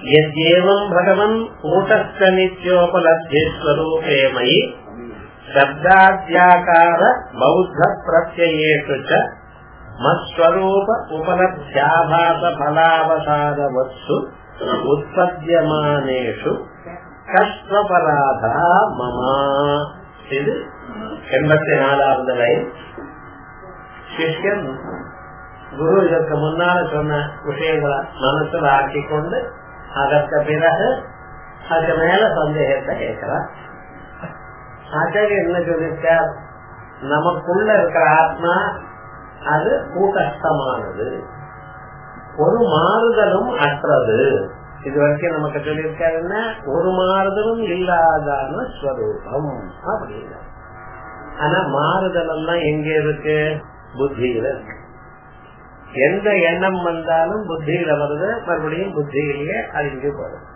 यद्येवम् भगवन् कूटस्थ नित्योपलब्धिस्वरूपे मयि शब्दाद्याकार बौद्धप्रत्ययेषु च मत्स्वरूप उपलब्ध्याभासफलावसादवत्सु उत्पद्यमानेषु கஷ்டபராதா மமா இது எண்பத்தி நாலாவது லைன் சிஷ்யன் குரு இதற்கு முன்னால சொன்ன விஷயங்களை மனசுல ஆக்கி கொண்டு அதற்கு பிறகு அதுக்கு மேல சந்தேகத்தை கேட்கிறார் ஆச்சாரியர் என்ன சொல்லிருக்கார் நமக்குள்ள இருக்கிற ஆத்மா அது கூட்டஸ்தமானது ஒரு மாறுதலும் அற்றது இது வரைக்கும் நமக்கு சொல்லியிருக்காருன்னா ஒரு மாறுதலும் இல்லாதான ஸ்வரூபம் அப்படின்னு ஆனா மாறுதல் எல்லாம் எங்க இருக்கு புத்தியில இருக்கு எந்த எண்ணம் வந்தாலும் புத்தியில வருது மறுபடியும் புத்தியிலேயே அழிஞ்சு போறது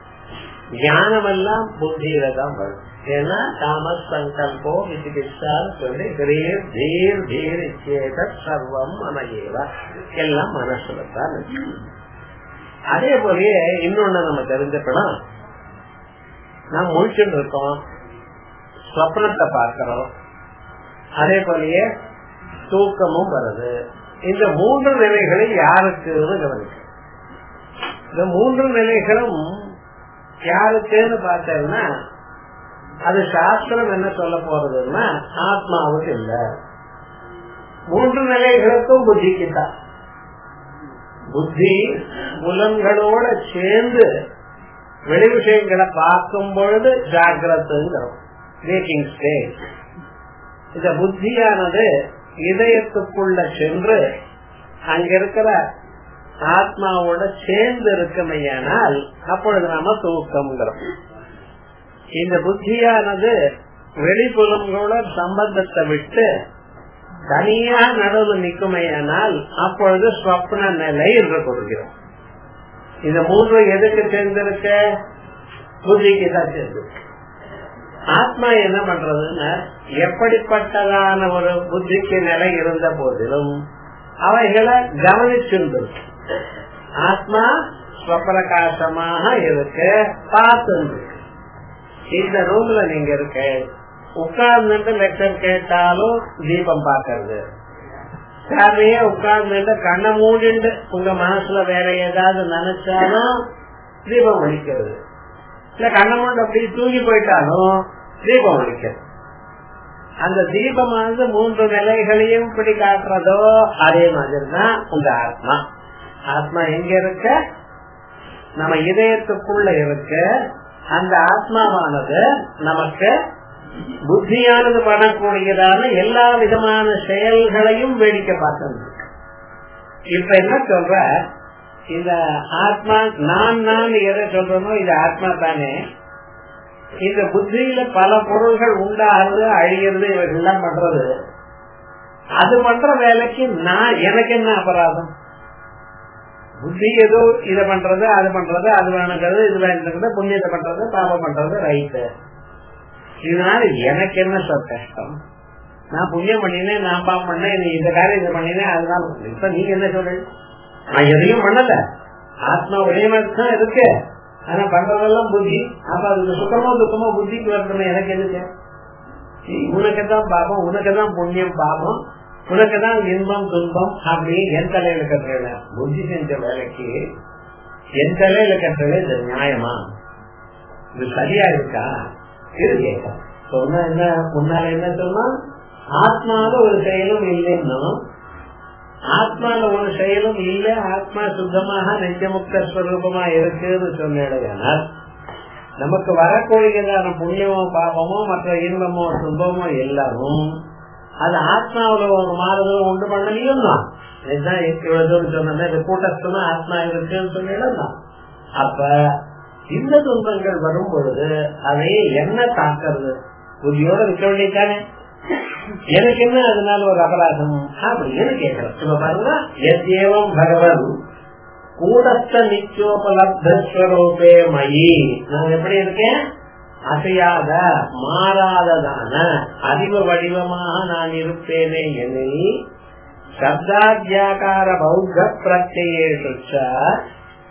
ஞானம் எல்லாம் புத்தியில தான் வரும் ஏன்னா காம சங்கல்போ விசிகிச்சான்னு சொல்லி தீர் தீர் தீர் இச்சேத சர்வம் மனையேவா எல்லாம் மனசுல தான் இருக்கு அதே போலயே இன்னொன்னு நம்ம தெரிஞ்சுக்கணும் நாம் முழிச்சுட்டு இருக்கோம் ஸ்வப்னத்தை பார்க்கிறோம் அதே போலயே தூக்கமும் வருது இந்த மூன்று நிலைகளும் யாருக்குன்னு கவனிக்க இந்த மூன்று நிலைகளும் யாருக்குன்னு பார்த்தேன்னா அது சாஸ்திரம் என்ன சொல்ல போறதுன்னா ஆத்மாவுக்கு இல்ல மூன்று நிலைகளுக்கும் புத்திக்கு தான் புத்தி புலன்களோட சேர்ந்து வெளி விஷயங்களை பார்க்கும் பொழுது ஜாகிரத்துங்கிறோம் மேக்கிங் ஸ்டேஜ் இந்த புத்தியானது இதயத்துக்குள்ள சென்று அங்க இருக்கிற ஆத்மாவோட சேர்ந்து இருக்குமையானால் அப்பொழுது நாம தூக்கம்ங்கிறோம் இந்த புத்தியானது வெளிப்புலங்களோட சம்பந்தத்தை விட்டு தனியா நடுவில் நிற்குமையானால் அப்பொழுது ஸ்வப்ன நிலை என்று கொடுக்கிறோம் இந்த மூன்று எதுக்கு சேர்ந்திருக்க புத்திக்கு தான் சேர்ந்து ஆத்மா என்ன பண்றதுன்னா எப்படிப்பட்டதான ஒரு புத்திக்கு நிலை இருந்த போதிலும் அவைகளை கவனிச்சிருந்திருக்கு ஆத்மா ஸ்வப்பிரகாசமாக இருக்கு பார்த்து இந்த ரூம்ல நீங்க இருக்க உட்கார்ந்துட்டு லெக்சர் கேட்டாலும் தீபம் பாக்குறது சாமியே உட்கார்ந்துட்டு கண்ணை மூடிண்டு உங்க மனசுல வேற ஏதாவது நினைச்சாலும் தீபம் ஒழிக்கிறது இல்ல கண்ணை மூண்டு அப்படி தூங்கி போயிட்டாலும் தீபம் ஒழிக்கிறது அந்த தீபமானது மூன்று நிலைகளையும் இப்படி காட்டுறதோ அதே மாதிரி தான் உங்க ஆத்மா ஆத்மா எங்க இருக்க நம்ம இதயத்துக்குள்ள இருக்க அந்த ஆத்மாவானது நமக்கு புத்தியானது பண்ணக்கூடியதான எல்லா விதமான செயல்களையும் வேடிக்கை பார்த்தது இப்ப என்ன சொல்ற இந்த ஆத்மா நான் நான் எதை சொல்றனோ இது ஆத்மா தானே இந்த புத்தியில பல பொருள்கள் உண்டாகிறது அழிகிறது இவர்கள்லாம் பண்றது அது பண்ற வேலைக்கு நான் எனக்கு என்ன அபராதம் புத்தி ஏதோ இதை பண்றது அது பண்றது அது வேணுங்கிறது இது வேணுங்கிறது புண்ணியத்தை பண்றது பாபம் பண்றது ரைட்டு இதனால எனக்கு என்ன சார் கஷ்டம் நான் புண்ணியம் பண்ணினேன் நான் பாவம் பண்ணேன் நீ இந்த காரியம் இதை பண்ணினேன் அதனால இப்ப நீங்க என்ன சொல்றீங்க நான் எதையும் பண்ணல ஆத்மா ஒரே மாதிரி தான் இருக்கு ஆனா பண்றதெல்லாம் புத்தி அப்ப அதுக்கு சுத்தமோ துக்கமோ புத்திக்கு வரணுமே எனக்கு எதுக்கு உனக்குதான் பாபம் உனக்குதான் புண்ணியம் பாபம் உனக்குதான் இன்பம் துன்பம் அப்படி என் தலையில கட்டுறல புத்தி செஞ்ச வேலைக்கு என் தலையில கட்டுறது இது நியாயமா இது சரியா இருக்கா இது கேட்க சொன்ன என்ன முன்னால என்ன சொன்னா ஆத்மால ஒரு செயலும் இல்லைன்னு ஆத்மால ஒரு செயலும் இல்ல ஆத்மா சுத்தமாக நெஞ்சமுக்த ஸ்வரூபமா இருக்குன்னு சொன்னால் நமக்கு வரக்கூடியதான புண்ணியமோ பாவமோ மற்ற இன்பமோ துன்பமோ எல்லாமும் அது ஆத்மாவில ஒரு மாறுதல் உண்டு பண்ணலையும் தான் இதுதான் இவ்வளவு தூரம் சொன்ன இந்த கூட்டஸ்தமா ஆத்மா இருக்குன்னு சொன்னா அப்ப இந்த துன்பங்கள் வரும் பொழுது அதை என்ன தாக்குறது புதியோட இருக்க வேண்டியதானே எனக்கு என்ன அதனால ஒரு அபராதம் அப்படின்னு கேட்கிறோம் இப்ப பாருங்க எத்தேவம் பகவன் கூடஸ்த நிச்சயோபலப்தஸ்வரூபே மயி நான் எப்படி இருக்கேன் அசையாத மாறாததான அறிவு வடிவமாக நான் இருப்பேனே எண்ணி சப்தாத்தியாகார பௌத்த பிரத்யேஷு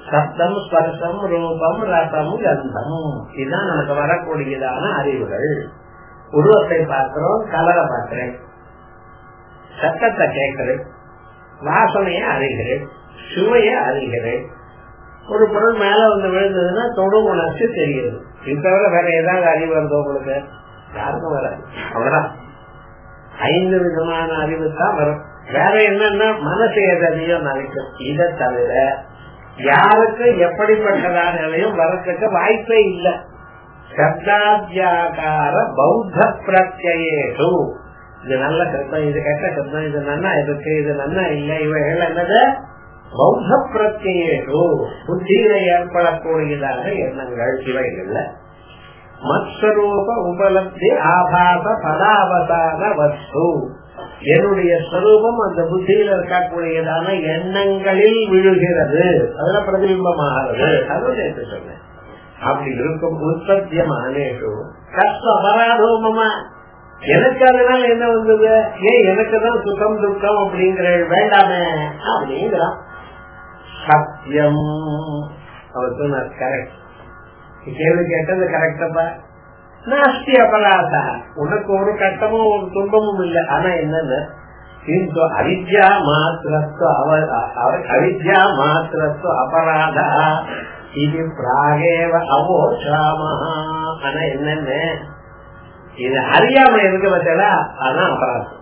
சப்தம் ஸ்பர்சம் ரூபம் ரசம் கந்தம் இதுதான் நமக்கு வரக்கூடியதான அறிவுகள் உருவத்தை பார்க்கிறோம் கலரை பார்க்கிறேன் சத்தத்தை கேட்கிறேன் வாசனைய அறிகிறேன் சுவைய அறிகிறேன் ஒரு பொருள் மேல வந்து விழுந்ததுன்னா தொடு உணர்ச்சி தெரியுது இது தவிர வேற ஏதாவது அறிவு வருதோ உங்களுக்கு யாருக்கும் வராது அவ்வளவுதான் ஐந்து விதமான அறிவு தான் வரும் வேற என்னன்னா மனசு எதையும் நினைக்கும் இதை தவிர யாருக்கு எப்படிப்பட்டதான நிலையும் வரத்துக்கு வாய்ப்பே இல்லை சப்தாத்தியாகார பௌத்த பிரத்யேஷு இது நல்ல சத்தம் இது கெட்ட சத்தம் இது நன்னா இருக்கு இது நன்னா இல்லை இவைகள் என்னது பௌத்த பிரத்யேஷு புத்தியில ஏற்படக்கூடியதாக எண்ணங்கள் இவைகள்ல மத்ஸ்வரூப உபலப்தி ஆபாச பதாவதான வஸ்து என்னுடைய ஸ்வரூபம் அந்த புத்தியில இருக்கக்கூடியதான எண்ணங்களில் விழுகிறது அதுல பிரதிபிம்பமாகிறது அது நேற்று சொன்னேன் அப்படி இருக்கும் உற்பத்தியமானேஷு கஷ்ட அபராதோமமா எனக்கு அதனால என்ன வந்தது ஏன் எனக்கு தான் சுகம் துக்கம் அப்படிங்கிற வேண்டாமே அப்படிங்கிறான் சத்தியம் அவர் சொன்னார் கரெக்ட் கேள்வி கேட்டது கரெக்டப்பா நாஸ்தி அபராதா உனக்கு ஒரு கட்டமும் ஒரு துன்பமும் இல்லை ஆனா என்னன்னு கிந்து அவித்யா மாத்திரத்து அவித்யா மாத்திரத்து அபராத இது பிராகேவ அவோஷாமஹா ஆனா என்னன்னு இது அறியாம இருக்கு பத்தியா அதான் அபராதம்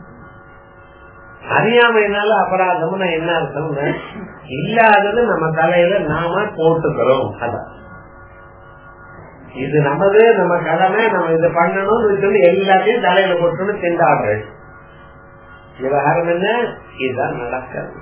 அறியாமைனால அபராதம்னு என்ன அர்த்தம்னு இல்லாதது நம்ம தலையில நாம போட்டுக்கிறோம் அதான் இது நமது நம்ம கடமை நம்ம இது பண்ணணும்னு சொல்லி எல்லாத்தையும் தலையில போட்டு திண்டாடுறேன் விவகாரம் என்ன இதுதான் நடக்கிறது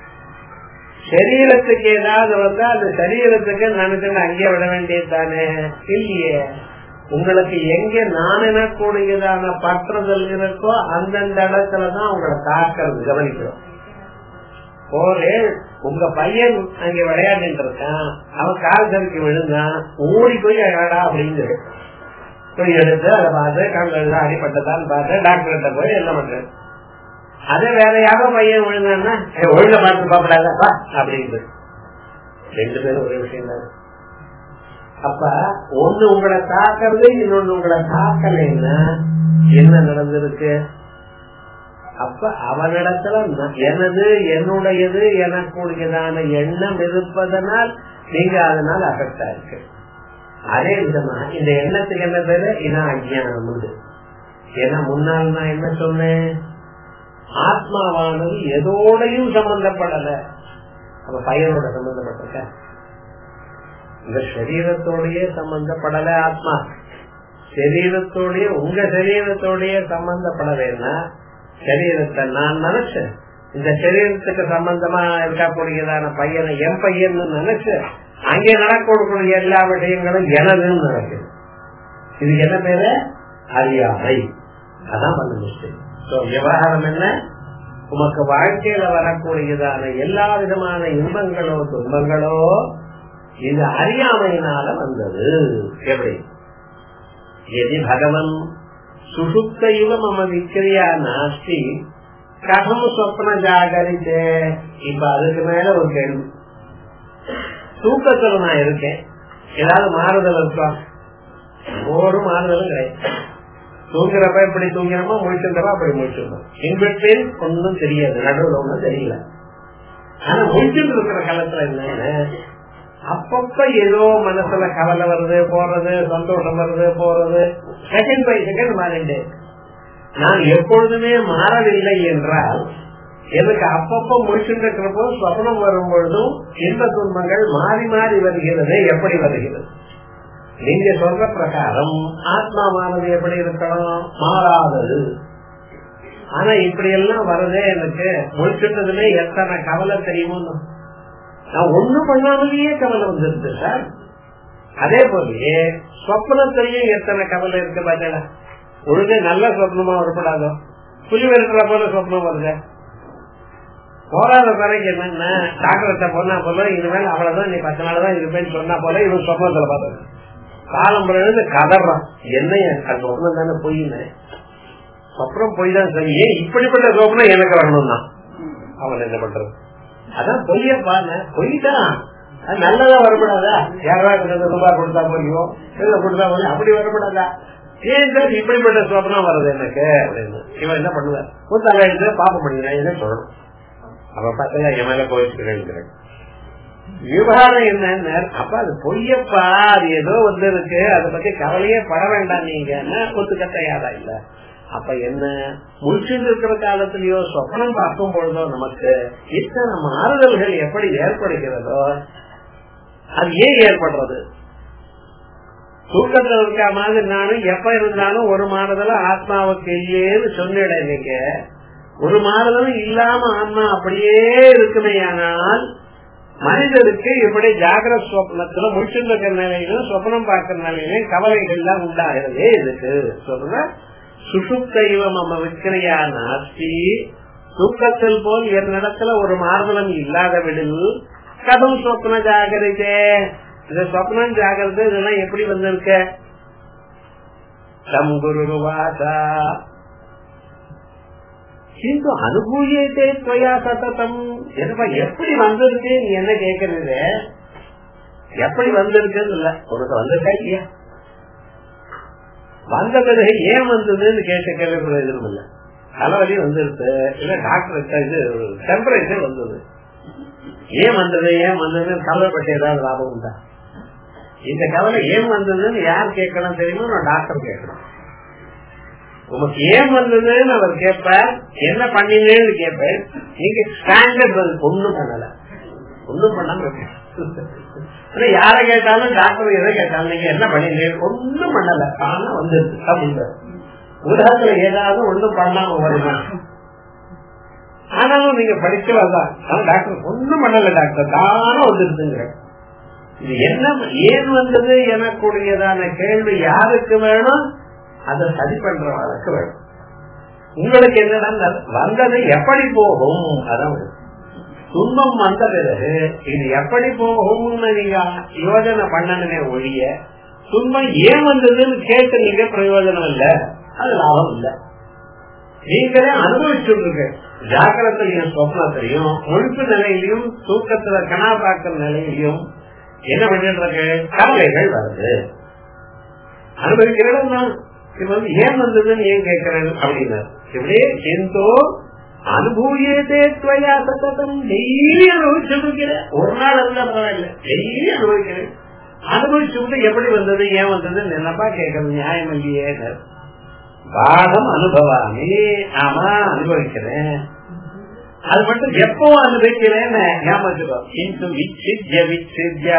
சரீரத்துக்கு ஏதாவது வந்தா அந்த சரீரத்துக்கு நினைச்சு அங்கே விட வேண்டியது தானே இல்லையே உங்களுக்கு எங்க நான் எனக்கூடியதான பற்றுதல் இருக்கோ அந்தந்த இடத்துலதான் உங்களை தாக்கிறது கவனிக்கிறோம் போரே உங்க பையன் அங்க விளையாடிட்டு இருக்கான் அவன் கால் தடுக்கி விழுந்தான் ஓடி போய் அழடா அப்படின்னு போய் எடுத்து அதை பார்த்து கண்கள் அடிப்பட்டதான்னு பார்த்து டாக்டர்கிட்ட போய் என்ன பண்றேன் அதே வேற யாரோ பையன் விழுந்தான்னா ஒழுங்க பார்த்து பாப்படாதப்பா அப்படின்னு ரெண்டு பேரும் ஒரே விஷயம் தான் அப்ப ஒண்ணு உங்களை தாக்குறது இன்னொன்னு உங்களை தாக்கலைன்னா என்ன நடந்திருக்கு அப்ப அவனிடத்துல எனது என்னுடையது எனக்குரியதான எண்ணம் இருப்பதனால் நீங்க அதனால அஃபெக்ட் ஆயிருக்கு அதே விதமா இந்த எண்ணத்துக்கு என்ன பேரு இதான் அஜ்ஞானம் உண்டு ஏன்னா முன்னால் நான் என்ன சொன்னேன் ஆத்மாவானது எதோடையும் சம்பந்தப்படல அப்ப பையனோட சம்பந்தப்பட்டிருக்க இந்த சரீரத்தோடய சம்பந்தப்படல ஆத்மா சரீரத்தோடய உங்க சரீரத்தோடய சம்பந்தப்படலைன்னா சரீரத்தை நான் நினைச்சேன் இந்த சரீரத்துக்கு சம்பந்தமா இருக்கக்கூடியதான பையனை என் பையன் நினைச்சு அங்கே நடக்கக்கூடிய எல்லா விஷயங்களும் எனதுன்னு நினைக்குது இது என்ன பேரு அறியாமை அதான் பண்ண மிஸ்டேக் விவகாரம் என்ன உமக்கு வாழ்க்கையில வரக்கூடியதான எல்லா விதமான இன்பங்களோ துன்பங்களோ இது அறியாமையினால வந்தது எப்படி எதி பகவன் சுசுப்த இவ மம விக்கிரியா நாஸ்தி ககம் சொப்ன ஜாகரித்தே இப்ப அதுக்கு மேல ஒரு கேள்வி தூக்கத்துல நான் இருக்கேன் ஏதாவது மாறுதல் இருக்கா ஒரு மாறுதலும் கிடையாது தூங்குறப்ப எப்படி தூங்கிறோமோ முடிச்சிருந்தப்ப அப்படி முடிச்சிருந்தோம் இன்பிட்வீன் ஒன்னும் தெரியாது நடுவில் ஒன்றும் தெரியல ஆனா முடிச்சுட்டு இருக்கிற காலத்துல என்ன அப்பப்ப ஏதோ மனசுல கவலை வருது போறது சந்தோஷம் வருது போறது செகண்ட் பை செகண்ட் மாறிண்டே நான் எப்பொழுதுமே மாறவில்லை என்றால் எனக்கு அப்பப்ப முடிச்சுட்டு இருக்கிறப்போ சொப்னம் வரும் பொழுதும் இன்ப துன்பங்கள் மாறி மாறி வருகிறது எப்படி வருகிறது நீங்க சொல்ற பிரகாரம் ஆத்மாவானது எப்படி இருக்கணும் மாறாதது ஆனா இப்படி எல்லாம் வரதே எனக்கு முடிச்சுட்டதுமே எத்தனை கவலை தெரியுமோ நான் ஒண்ணும் பண்ணாமலேயே கவலை வந்துருது சார் அதே போலயே சொப்னத்திலையும் எத்தனை கவலை இருக்கு பாத்தீங்களா ஒழுங்கு நல்ல சொப்னமா வரப்படாதோ புலி இருக்கிற போல சொப்னம் வருது போராத பிறகு என்னன்னா டாக்டர்கிட்ட போனா போல இனிமேல் அவ்வளவுதான் நீ பத்து நாள் தான் இருப்பேன்னு சொன்னா போல இவன் சொப்னத்துல பார்த்தது காலம் பிறகு கதறான் என்னைய சொப்னம் தானே பொய்னு சொப்னம் பொய் தான் சரி ஏன் இப்படிப்பட்ட சொப்னம் எனக்கு வரணும் தான் அவன் என்ன பண்றது அதான் பொய்யப்பான பொய் தான் அது நல்லதா வரப்படாதா யாராவது ரெண்டு ரூபாய் கொடுத்தா போலியும் இல்ல கொடுத்தா போலியும் அப்படி வரப்படாதா ஏன் சார் இப்படிப்பட்ட சொப்னம் வருது எனக்கு அப்படின்னு இவன் என்ன பண்ணுவார் புத்தகம் எடுத்து பாப்ப முடியும் என்ன சொல்லணும் அவ பார்த்தா என் மேல போயிட்டு விவகாரம் என்ன அப்ப அது பொய்யப்பா அது ஏதோ வந்து இருக்கு அதை பத்தி கவலையே பட வேண்டாம் நீங்க ஒத்துக்க தயாரா இல்ல அப்ப என்ன முடிச்சுட்டு இருக்கிற காலத்திலயோ சொப்னம் பார்க்கும் பொழுதோ நமக்கு இத்தனை மாறுதல்கள் எப்படி ஏற்படுகிறதோ அது ஏன் ஏற்படுறது தூக்கத்துல இருக்க மாதிரி நானும் எப்ப இருந்தாலும் ஒரு மாறுதல ஆத்மாவுக்கு இல்லையேன்னு சொன்னிட நீங்க ஒரு மாறுதலும் இல்லாம ஆத்மா அப்படியே இருக்குமே ஆனால் மனிதருக்கு இப்படி ஜாகிர சொப்னத்துல முடிச்சுருக்கிற நிலையிலும் சொப்னம் பார்க்கிற நிலையிலும் கவலைகள் எல்லாம் உண்டாகிறதே இதுக்கு சொல்ற சுசுப்தைவம் நம்ம விக்கிரையா நாஸ்தி தூக்கத்தில் போல் என்னிடத்துல ஒரு மாறுதலும் இல்லாத விடில் கதம் சொப்ன ஜாகிரதே இந்த சொப்னம் ஜாகிரதை இதெல்லாம் எப்படி வந்திருக்க தம் குருவாசா கிந்து அனுபூயத்தே துவயா சத்தம் என்னப்பா எப்படி வந்திருக்கு நீ என்ன கேக்குறது எப்படி வந்திருக்குன்னு இல்ல உனக்கு வந்திருக்கா இல்லையா வந்த பிறகு ஏன் வந்ததுன்னு கேட்ட கேள்வி பிரயோஜனம் இல்ல தலைவலி வந்துருச்சு இல்ல டாக்டர் இது டெம்பரேச்சர் வந்தது ஏன் வந்தது ஏன் வந்ததுன்னு கவலைப்பட்டு ஏதாவது லாபம் உண்டா இந்த கவலை ஏன் வந்ததுன்னு யார் கேட்கணும் தெரியுமா நான் டாக்டர் கேட்கணும் உனக்கு ஏன் வந்ததுன்னு அவர் கேட்பார் என்ன பண்ணீங்கன்னு கேட்பேன் நீங்க ஸ்டாண்டர்ட் பதில் ஒண்ணும் பண்ணல ஒண்ணும் பண்ணாம யார கேட்டாலும் டாக்டர் எதை கேட்டாலும் நீங்க என்ன பண்ணீங்க ஒண்ணும் பண்ணல தானா வந்துருச்சு அப்படின்ற உலகத்துல ஏதாவது ஒண்ணும் பண்ணாம வருமா ஆனாலும் நீங்க படிச்சவர்தான் ஆனா டாக்டர் ஒண்ணும் பண்ணல டாக்டர் தானா வந்துருச்சுங்க இது என்ன ஏன் வந்தது எனக்கூடியதான கேள்வி யாருக்கு வேணும் அதை சரி பண்ற வழக்கு வேணும் உங்களுக்கு என்னன்னா வந்தது எப்படி போகும் அதான் துன்பம் வந்த பிறகு இது எப்படி போகும்னு நீங்க யோஜனை பண்ணணுமே ஒழிய துன்பம் ஏன் வந்ததுன்னு கேட்டு நீங்க பிரயோஜனம் இல்ல அது லாபம் இல்ல நீங்களே அனுபவிச்சுட்டு ஜாக்கிரத்திலையும் சொப்னத்திலையும் முழுப்பு நிலையிலையும் தூக்கத்துல கனா பார்க்கிற நிலையிலையும் என்ன பண்ணிட்டு இருக்கு கவலைகள் வருது அனுபவிக்கிறேன் நான் இது வந்து ஏன் வந்ததுன்னு ஏன் கேட்கிறேன் அப்படின்னு இப்படியே எந்தோ அனுபவியதே துவயா சத்தம் டெய்லி அனுபவிச்சிருக்கிறேன் ஒரு நாள் இருந்தா பரவாயில்ல டெய்லி அனுபவிக்கிறேன் அனுபவிச்சுட்டு எப்படி வந்தது ஏன் வந்தது என்னப்பா கேட்கறது நியாயம் இல்லையே பாடம் அனுபவாமி ஆமா அனுபவிக்கிறேன் அது மட்டும் எப்போ அனுபவிக்கிறேன்னு ஞாபகம் கிந்து விச்சித்ய விச்சித்யா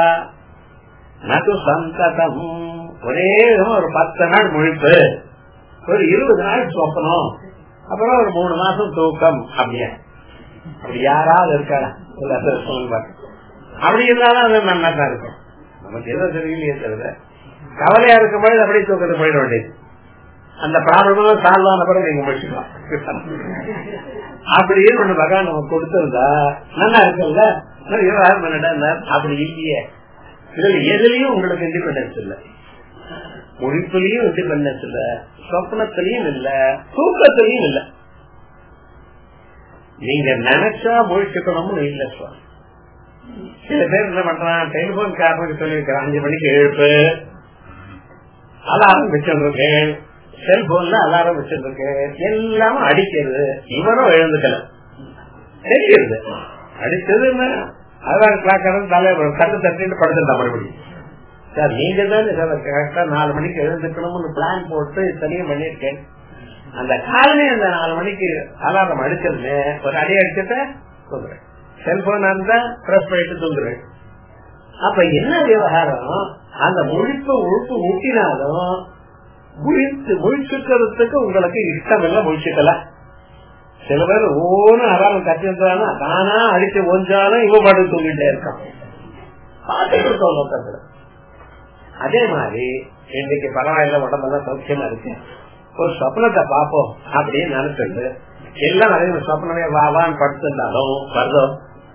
நது சந்ததம் ஒரே ஒரு பத்து நாள் முழிப்பு ஒரு இருபது நாள் சொப்பனம் அப்புறம் ஒரு மூணு மாசம் தூக்கம் அப்படியே அப்படி யாராவது இருக்காரா அப்படி இருந்தாலும் அது நல்லா தான் இருக்கும் நமக்கு எதோ தெரியலையே தவிர கவலையா இருக்கும்போது அப்படியே தூக்கத்தை போயிட வேண்டியது அந்த ப்ராப்ளம் சால்வ் ஆன பிறகு நீங்க முடிச்சுக்கலாம் அப்படியே ஒண்ணு பகவான் நமக்கு கொடுத்திருந்தா நல்லா இருக்குல்ல அப்படி இல்லையே இதுல எதுலயும் உங்களுக்கு இண்டிபெண்டன்ஸ் இல்ல முழிப்புலயும் இண்டிபெண்டன்ஸ் இல்ல சொப்னத்திலையும் இல்ல தூக்கத்திலையும் இல்ல நீங்க நினைச்சா முழிச்சுக்கணும்னு இல்ல சுவாமி சில பேர் என்ன பண்றான் டெலிபோன் காரனுக்கு சொல்லியிருக்கிறேன் அஞ்சு மணிக்கு எழுப்பு அலாரம் வச்சிருக்கேன் செல்போன்ல அலாரம் வச்சிருக்கேன் எல்லாம் அடிக்கிறது இவனும் எழுந்துக்கல தெரியுது அடிச்சது என்ன அதான் கிளாக் தலைவர் கண்ணு தட்டிட்டு படுத்துட்டா மறுபடியும் சார் நீங்க தான் கரெக்டா நாலு மணிக்கு எழுந்துக்கணும்னு பிளான் போட்டு இத்தனையும் பண்ணிருக்கேன் அந்த காலமே அந்த நாலு மணிக்கு அலாரம் அடிச்சிருந்தே ஒரு அடி அடிச்சுட்ட தூங்குறேன் செல்போன் இருந்தா பிரஸ் பண்ணிட்டு தூங்குறேன் அப்ப என்ன விவகாரம் அந்த முழிப்பு உழுப்பு ஊட்டினாலும் முழித்து முழிச்சுக்கிறதுக்கு உங்களுக்கு இஷ்டம் இல்ல முழிச்சுக்கல சில பேர் ஓன்னு அலாரம் கட்டிருந்தானா தானா அடிச்சு ஒஞ்சாலும் இவ பாட்டு தூங்கிட்டே இருக்கான் பார்த்துட்டு இருக்கோம் லோக்கத்துல அதே மாதிரி இன்னைக்கு பரவாயில்ல உடம்பெல்லாம் சௌக்கியமா இருக்கு ஒரு சொப்னத்தை பார்ப்போம் அப்படின்னு நினைச்சிட்டு எல்லாம் அதே சொப்னமே வாவான்னு படுத்திருந்தாலும் வருதோ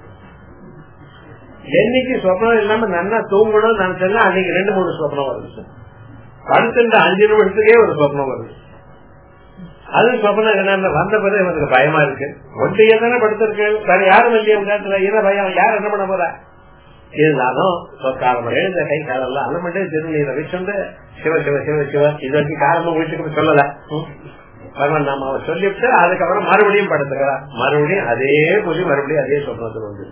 என்னைக்கு சொப்னம் இல்லாம நல்லா தூங்கணும்னு நினைச்சேன்னா அன்னைக்கு ரெண்டு மூணு சொப்னம் வருது படுத்துட்டு அஞ்சு நிமிஷத்துக்கே ஒரு சொப்னம் வருது அது சொப்னம் என்ன வந்த பிறகு எனக்கு பயமா இருக்கு ஒன்றையே தானே படுத்திருக்கு வேற யாரும் இல்லையா நேரத்துல என்ன பயம் யார் என்ன பண்ண போறா இருந்தாலும் காலம் எழுந்த கை காலம் அலமட்டு திருநீரை வச்சுண்டு சிவ சிவ சிவ சிவ இது வரைக்கும் காரணம் முடிச்சுக்கிட்டு சொல்லல பகவான் நாம அவர் சொல்லிவிட்டு அதுக்கப்புறம் மறுபடியும் படுத்துக்கிறார் மறுபடியும் அதே புலி மறுபடியும் அதே சொப்னத்தில் வந்து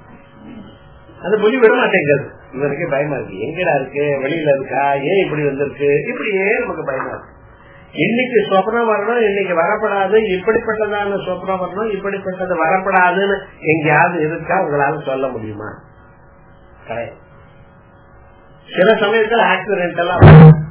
அது புலி விட மாட்டேங்குது இவருக்கு பயமா இருக்கு எங்கடா இருக்கு வெளியில இருக்கா ஏன் இப்படி வந்திருக்கு இப்படியே நமக்கு பயமா இருக்கு இன்னைக்கு சொப்னம் வரணும் இன்னைக்கு வரப்படாது இப்படிப்பட்டதான சொப்னம் வரணும் இப்படிப்பட்டது வரப்படாதுன்னு எங்கேயாவது இருக்கா உங்களால சொல்ல முடியுமா கிடையாது சில சமயத்துல ஆக்சிடென்ட் எல்லாம்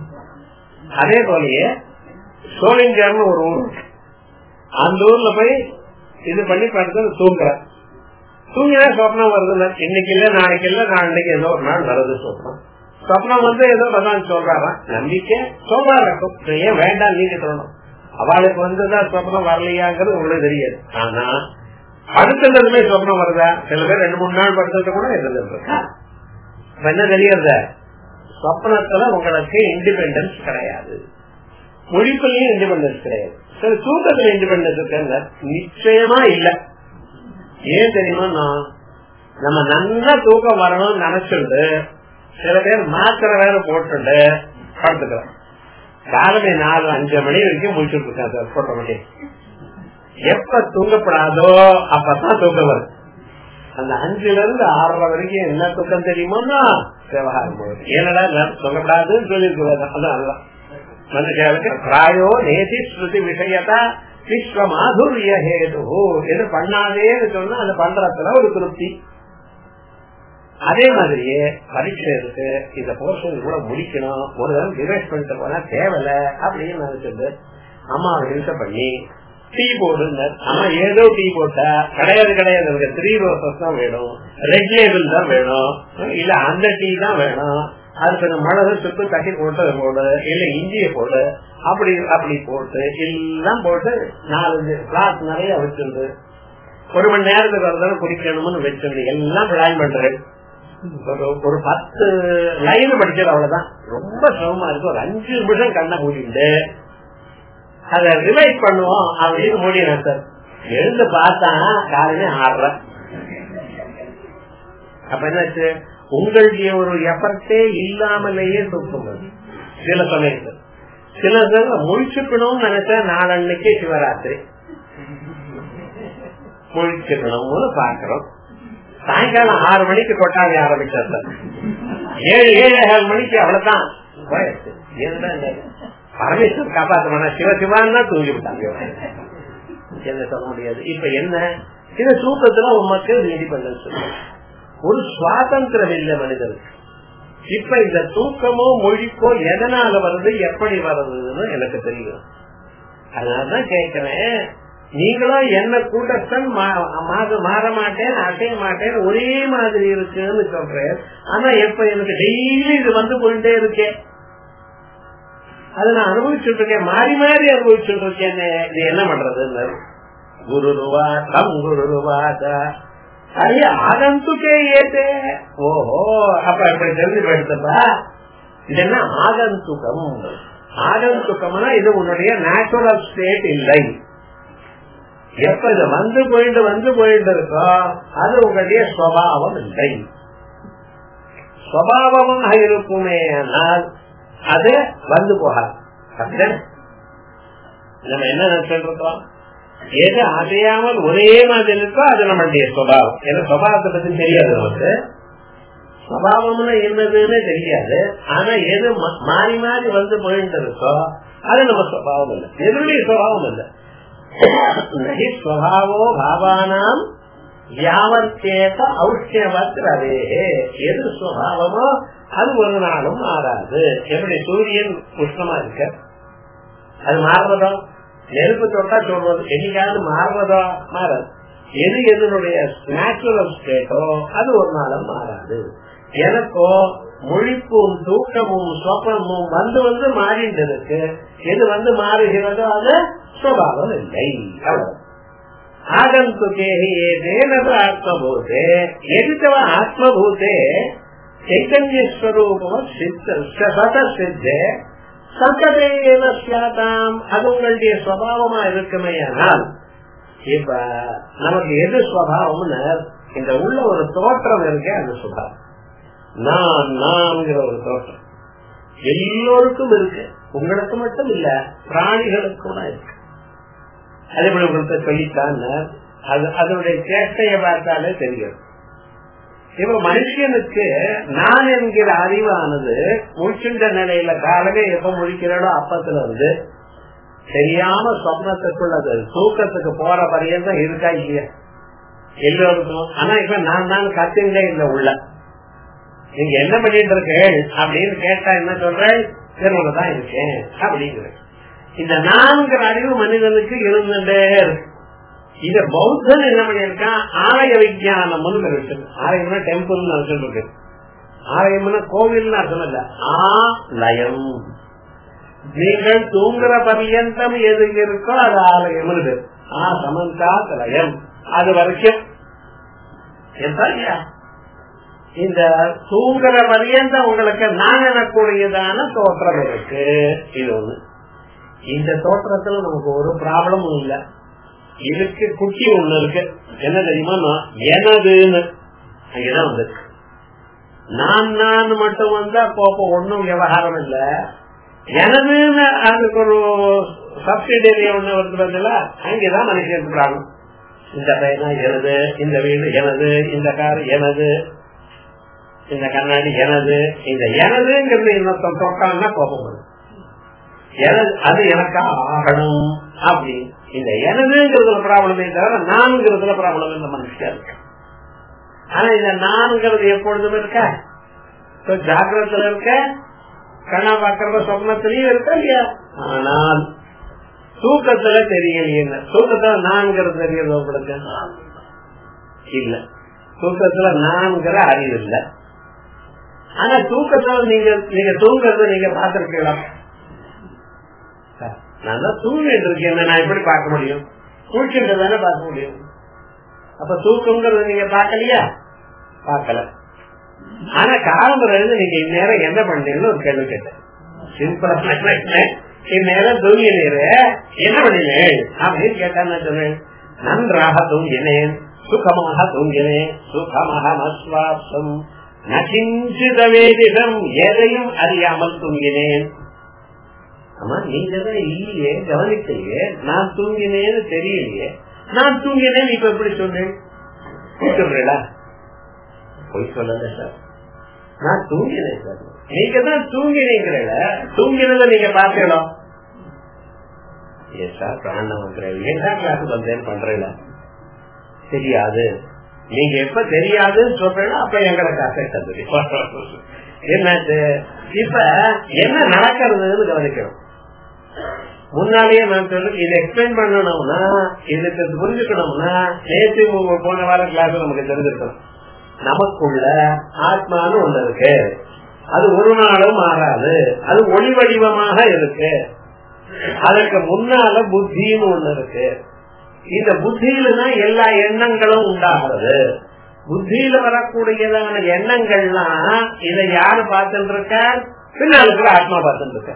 அதே போலயே சோழிங்கர்னு ஒரு ஊர் அந்த ஊர்ல போய் இது பண்ணி படுத்து தூங்குற தூங்கினா சொப்னம் வருது இன்னைக்கு இல்ல நாளைக்கு இல்ல நாளைக்கு ஏதோ ஒரு நாள் வருது சொப்னம் சொப்னம் வந்து ஏதோ பகவான் சொல்றாராம் நம்பிக்கை சோபா இருக்கும் ஏன் வேண்டாம் நீங்க சொல்லணும் அவளுக்கு வந்துதான் சொப்னம் வரலையாங்கிறது உங்களுக்கு தெரியாது ஆனா அடுத்ததுமே சொப்னம் வருதா சில பேர் ரெண்டு மூணு நாள் படுத்துட்டு கூட இருந்துருக்கா என்ன தெரியறத சொப்னத்துல உங்களுக்கு இண்டிபெண்டன்ஸ் கிடையாது மொழிப்பள்ளியும் இண்டிபெண்டன்ஸ் கிடையாது சில தூக்கத்துல இண்டிபெண்டன்ஸ் இருக்கு நிச்சயமா இல்ல ஏன் தெரியுமா நம்ம நல்லா தூக்கம் வரணும்னு நினைச்சிருந்து சில பேர் மாத்திரை வேற போட்டு படுத்துக்கிறோம் காலமே நாலு அஞ்சு மணி வரைக்கும் முடிச்சுட்டு இருக்காங்க சார் போட்ட மணி எப்ப தூங்கப்படாதோ அப்பதான் தூக்கம் வரும் அந்த அஞ்சுல இருந்து ஆறரை வரைக்கும் என்ன தூக்கம் தெரியுமோன்னா விவகாரம் ஏனடா சொல்லப்படாதுன்னு சொல்லியிருக்கிறாங்க அதான் அதுதான் மனுஷனுக்கு பிராயோ நேதி ஸ்ருதி விஷயத்தா விஸ்வ மாதுரிய ஹேது எது பண்ணாதேன்னு சொன்னா அது பண்றதுல ஒரு திருப்தி அதே மாதிரியே பரீட்சை இருக்கு இந்த போர்ஷன் கூட முடிக்கணும் ஒரு தடவை ரிவைஸ் பண்ணிட்டு போனா தேவையில்ல அப்படின்னு நினைச்சிட்டு அம்மாவை ஹிம்சை பண்ணி டீ போடுங்க ஆமா ஏதோ டீ போட்டா கிடையாது கிடையாது எனக்கு த்ரீ ரோசஸ் தான் வேணும் ரெட் லேபிள் தான் வேணும் இல்ல அந்த டீ தான் வேணும் அதுக்கு அந்த மிளகு சுத்து தட்டி போட்டு போடு இல்ல இஞ்சிய போடு அப்படி அப்படி போட்டு எல்லாம் போட்டு நாலஞ்சு கிளாஸ் நிறைய வச்சிருந்து ஒரு மணி நேரத்துக்கு வரதாலும் குடிக்கணும்னு வச்சிருந்து எல்லாம் பிளான் பண்றேன் ஒரு பத்து லைன் படிக்கிறது அவ்வளவுதான் ரொம்ப சிரமமா இருக்கு ஒரு அஞ்சு நிமிஷம் கண்ணை மூடிட்டு அத ரிவைஸ் பண்ணுவோம் அப்படின்னு மூடினேன் சார் எழுந்து பார்த்தா காலையில ஆடுற அப்ப என்னாச்சு உங்களுடைய ஒரு எஃபர்ட்டே இல்லாமலேயே தூக்கம் சில சமயத்தில் சில சமயம் முழிச்சுக்கணும்னு நினைச்சா நாளன்னைக்கு சிவராத்திரி முழிச்சுக்கணும்னு பாக்குறோம் சாயங்காலம் ஆறு மணிக்கு கொட்டாவி ஆரம்பிச்சார் ஏழு ஏழு ஏழு மணிக்கு அவ்வளவுதான் பரமேஸ்வர் காப்பாத்தமான சிவ சிவான்னு தூங்கி விட்டாங்க என்ன சொல்ல முடியாது இப்ப என்ன இந்த தூக்கத்துல மக்கள் இண்டிபெண்டன்ஸ் ஒரு சுவாதந்திரம் இல்லை மனிதனுக்கு இப்ப இந்த தூக்கமோ மொழிக்கோ எதனால வருது எப்படி வருதுன்னு எனக்கு தெரியும் அதனாலதான் கேட்கிறேன் நீங்களும் என்ன கூட்டத்தன் மாற மாட்டேன் அசைய மாட்டேன் ஒரே மாதிரி இருக்குன்னு சொல்றேன் ஆனா எப்ப எனக்கு டெய்லி இது வந்து போயிட்டே இருக்கேன் அதை நான் அனுபவிச்சுட்டு இருக்கேன் மாறி மாறி அனுபவிச்சுட்டு இருக்கேன் இது என்ன பண்றது குரு ரூபா கம் குரு ரூபாதா அரிய ஆகந்துக்கே ஏத்தே ஓஹோ அப்ப இப்படி தெரிஞ்சு போயிடுத்தப்பா இது என்ன ஆகந்துக்கம் ஆகந்துக்கம்னா இது உன்னுடைய நேச்சுரல் ஸ்டேட் இல்லை எப்ப இது வந்து போயிட்டு வந்து போயிட்டு இருக்கோ அது உங்களுடைய சுவாவம் இல்லை சுவாவமாக இருக்குமே ஆனால் அது வந்து போகாது நம்ம என்ன நினைச்சிட்டு இருக்கோம் எது அசையாமல் ஒரே மாதிரி இருக்கோ அது நம்மளுடைய சுவாவம் ஏன்னா சுவாவத்தை பத்தி தெரியாது நமக்கு சுவாவம்னு என்னதுன்னு தெரியாது ஆனா எது மாறி மாறி வந்து போயிட்டு இருக்கோ அது நம்ம சுவாவம் இல்லை எதுவுடைய சுவாவம் இல்லை நகி ஸ்வபாவோ பாவானாம் யாவத்தேக ஔஷ்யவத் ரவே எது சுவாவமோ அது ஒரு நாளும் மாறாது எப்படி சூரியன் உஷ்ணமா இருக்க அது மாறுறதோ நெருப்பு தொட்டா சொல்றது என்னைக்காவது மாறுறதோ மாறாது எது எதனுடைய நேச்சுரல் ஸ்டேட்டோ அது ஒரு நாளும் மாறாது எனக்கோ முழிப்பும் தூக்கமும் சொப்பனமும் வந்து வந்து மாறிட்டு இருக்கு எது வந்து மாறுகிறதோ அது சுவாவம் இல்லை ஆகந்துகே ஏதேனது ஆத்மபூதே எதித்தவ ஆத்மபூதே ಚೈತನ್ಯಸ್ವರೂಪವ சத சித்தே சங்கதேன சியாதாம் அது உங்களுடைய சுவாவமா இருக்குமையானால் இப்ப நமக்கு எது சுவாவம்னு இந்த உள்ள ஒரு தோற்றம் இருக்கே அது சுபாவம் நான் நான்கிற ஒரு தோற்றம் எல்லோருக்கும் இருக்கு உங்களுக்கு மட்டும் இல்ல பிராணிகளுக்கு கூட இருக்கு அதே போல உங்களுக்கு சொல்லித்தான் அது அதனுடைய சேட்டையை பார்த்தாலே தெரியும் இப்ப மனுஷனுக்கு நான் என்கிற அறிவானது முழிச்சுண்ட நிலையில காலமே எப்ப முழிக்கிறதோ அப்பத்துல இருந்து தெரியாம சொப்னத்துக்குள்ளது தூக்கத்துக்கு போற பரியந்தம் இருக்கா இல்லையா எல்லோருக்கும் ஆனா இப்ப நான் தான் கத்துங்களே இந்த உள்ள நீங்க என்ன பண்ணிட்டு இருக்கேன் அப்படின்னு கேட்டா என்ன சொல்றேன் திருமணம் தான் இருக்கேன் அப்படிங்கிற இந்த நான்கிற அறிவு மனிதனுக்கு இருந்துட்டே இருக்கு இத பௌத்தன் என்ன பண்ணிருக்கான் ஆலய விஜயானம் இருக்கு ஆலயம்னா டெம்பிள் அர்த்தம் இருக்கு ஆலயம்னா கோவில் அர்த்தம் இல்ல ஆலயம் நீங்கள் தூங்குற பர்யந்தம் எது இருக்கோ அது ஆலயம் இருக்கு ஆ சமந்தா லயம் அது வரைக்கும் இந்த தூங்குற பர்யந்தம் உங்களுக்கு நான் எனக்கூடியதான தோற்றம் இருக்கு இது ஒண்ணு இந்த தோற்றத்துல நமக்கு ஒரு ப்ராப்ளமும் இல்ல இதுக்கு குட்டி ஒண்ணு இருக்கு என்ன தெரியுமா எனதுன்னு அங்கதான் வந்திருக்கு நான் நான் மட்டும் வந்தா போப்ப ஒன்னும் விவகாரம் இல்ல எனதுன்னு அதுக்கு ஒரு சப்சிடரி ஒண்ணு வருதுல அங்கேதான் மனுஷனுக்கு ப்ராப்ளம் இந்த பையனா எனது இந்த வீடு எனது இந்த கார் எனது இந்த கண்ணாடி எனது இந்த எனதுங்கிறது இன்னொருத்தன் தொட்டான்னா கோபம் வரும் எனது அது எனக்கா ஆகணும் அப்படி இந்த எனதுங்கிறதுல ப்ராப்ளமே தவிர நான்கிறதுல ப்ராப்ளம் இந்த மனுஷன் இருக்கு ஆனா இந்த நான்கிறது எப்பொழுதும் இருக்க ஜாகிரத்துல இருக்க கண்ணா பாக்குறத சொப்னத்திலயும் இருக்க இல்லையா ஆனால் தூக்கத்துல தெரியலையே தூக்கத்துல நான்கிறது தெரியறது உங்களுக்கு இல்ல தூக்கத்துல நான்கிற அறிவு இல்ல ஆனா தூக்கத்துல நீங்க நீங்க தூங்குறத நீங்க பாத்திருக்கலாம் நான் தான் தூங்கிட்டு இருக்கேன் நான் எப்படி பார்க்க முடியும் குளிச்சுட்டு பார்க்க முடியும் அப்ப தூக்கம்ங்கிறத நீங்க பாக்கலையா பாக்கல ஆனா காலம்பரம் இருந்து நீங்க இந்நேரம் என்ன பண்றீங்கன்னு ஒரு கேள்வி கேட்டேன் சிம்பிளா இந்நேரம் தூங்கினீரு என்ன பண்ணினேன் அப்படின்னு கேட்டா நான் சொன்னேன் நன்றாக தூங்கினேன் சுகமாக தூங்கினேன் சுகமாக மஸ்வாசம் நகிஞ்சித வேதிடம் எதையும் அறியாமல் தூங்கினேன் ஆமா நீங்க தான் இல்லையே கவனிக்கலையே நான் தூங்கினேன்னு தெரியலையே நான் தூங்கினேன் இப்ப எப்படி சொன்னேன் சொல்றா பொய் சொல்லல சார் நான் தூங்கினேன் சார் நீங்க தான் தூங்கினீங்கள தூங்கினத நீங்க பாக்கலாம் ஏன் சார் பிராணம் ஏன் கிளாஸ் வந்தேன் பண்றேன் தெரியாது நீங்க எப்ப தெரியாதுன்னு சொல்றீங்க அப்ப எங்களை காசு என்னாச்சு இப்ப என்ன நடக்கிறதுன்னு கவனிக்கணும் முன்னாலேயே நான் சொல்லு இதை எக்ஸ்பிளைன் பண்ணணும்னா இதுக்கு புரிஞ்சுக்கணும்னா நேற்று போன வார கிளாஸ் நமக்கு தெரிஞ்சிருக்கணும் நமக்குள்ள ஆத்மான்னு ஒண்ணு இருக்கு அது ஒரு நாளும் மாறாது அது ஒளி வடிவமாக இருக்கு அதற்கு முன்னால புத்தின்னு ஒண்ணு இருக்கு இந்த புத்தியில தான் எல்லா எண்ணங்களும் உண்டாகிறது புத்தியில வரக்கூடியதான எண்ணங்கள்லாம் இதை யாரு பார்த்துட்டு இருக்க பின்னாளுக்கு ஆத்மா பார்த்துட்டு இருக்க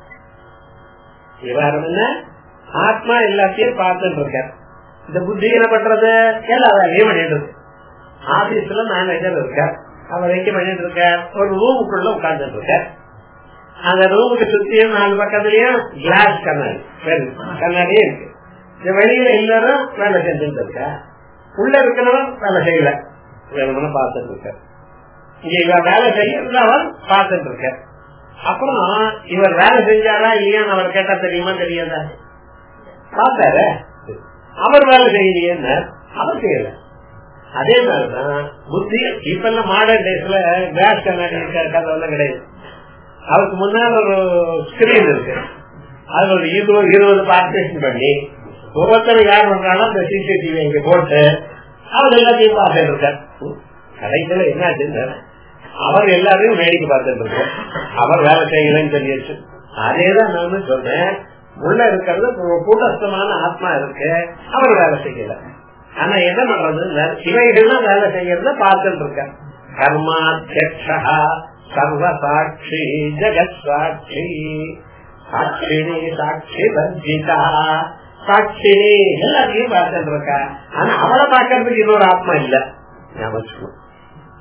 விவகாரம் என்ன ஆத்மா எல்லாத்தையும் பார்த்துட்டு இருக்க இந்த புத்தி என்ன பண்றது எல்லா வேலையும் பண்ணிட்டு இருக்கு ஆபீஸ்ல மேனேஜர் இருக்க அவர் எங்க பண்ணிட்டு இருக்க ஒரு ரூமுக்குள்ள உட்கார்ந்துட்டு இருக்க அந்த ரூமுக்கு சுத்தியும் நாலு பக்கத்துலயும் கிளாஸ் கண்ணாடி கண்ணாடியே இருக்கு இந்த வெளியில எல்லாரும் வேலை செஞ்சுட்டு இருக்க உள்ள இருக்கிறவன் வேலை செய்யல வேணும்னு பார்த்துட்டு இருக்க இங்க இவர் வேலை செய்யறது அவர் பார்த்துட்டு இருக்க அப்புறம் இவர் வேலை செஞ்சாரா இல்லையான்னு அவர் கேட்டா தெரியுமா தெரியாதா பார்த்தாரு அவர் வேலை செய்யலையேன்னு அவர் செய்யல அதே மாதிரிதான் புத்தி இப்ப எல்லாம் மாடர்ன் டேஸ்ல கிளாஸ் கண்ணாடி கதவெல்லாம் கிடையாது அதுக்கு முன்னால் ஒரு ஸ்கிரீன் இருக்கு அது ஒரு இருபது இருபது பார்ட்டிஷன் பண்ணி ஒவ்வொருத்தரும் யார் பண்றாலும் அந்த சிசிடிவி இங்க போட்டு அவர் எல்லாத்தையும் பார்த்துட்டு இருக்கார் கடைசியில என்ன அவர் எல்லாரையும் வேடிக்கை பார்த்துட்டு இருக்கோம் அவர் வேலை செய்யலன்னு சொல்லியாச்சு அதேதான் நான் சொல்றேன் உள்ள இருக்கிறது கூட்டஸ்தமான ஆத்மா இருக்கு அவர் வேலை செய்யல ஆனா என்ன பண்றது இவைகள்லாம் வேலை செய்யறத பார்த்துட்டு இருக்க கர்மாத்தியக்ஷா சர்வ சாட்சி ஜெகத் சாட்சி சாட்சினி சாட்சி பஞ்சிதா சாட்சினி எல்லாத்தையும் பார்த்துட்டு இருக்கா ஆனா அவளை பார்க்கறதுக்கு இன்னொரு ஆத்மா இல்ல ஞாபகம்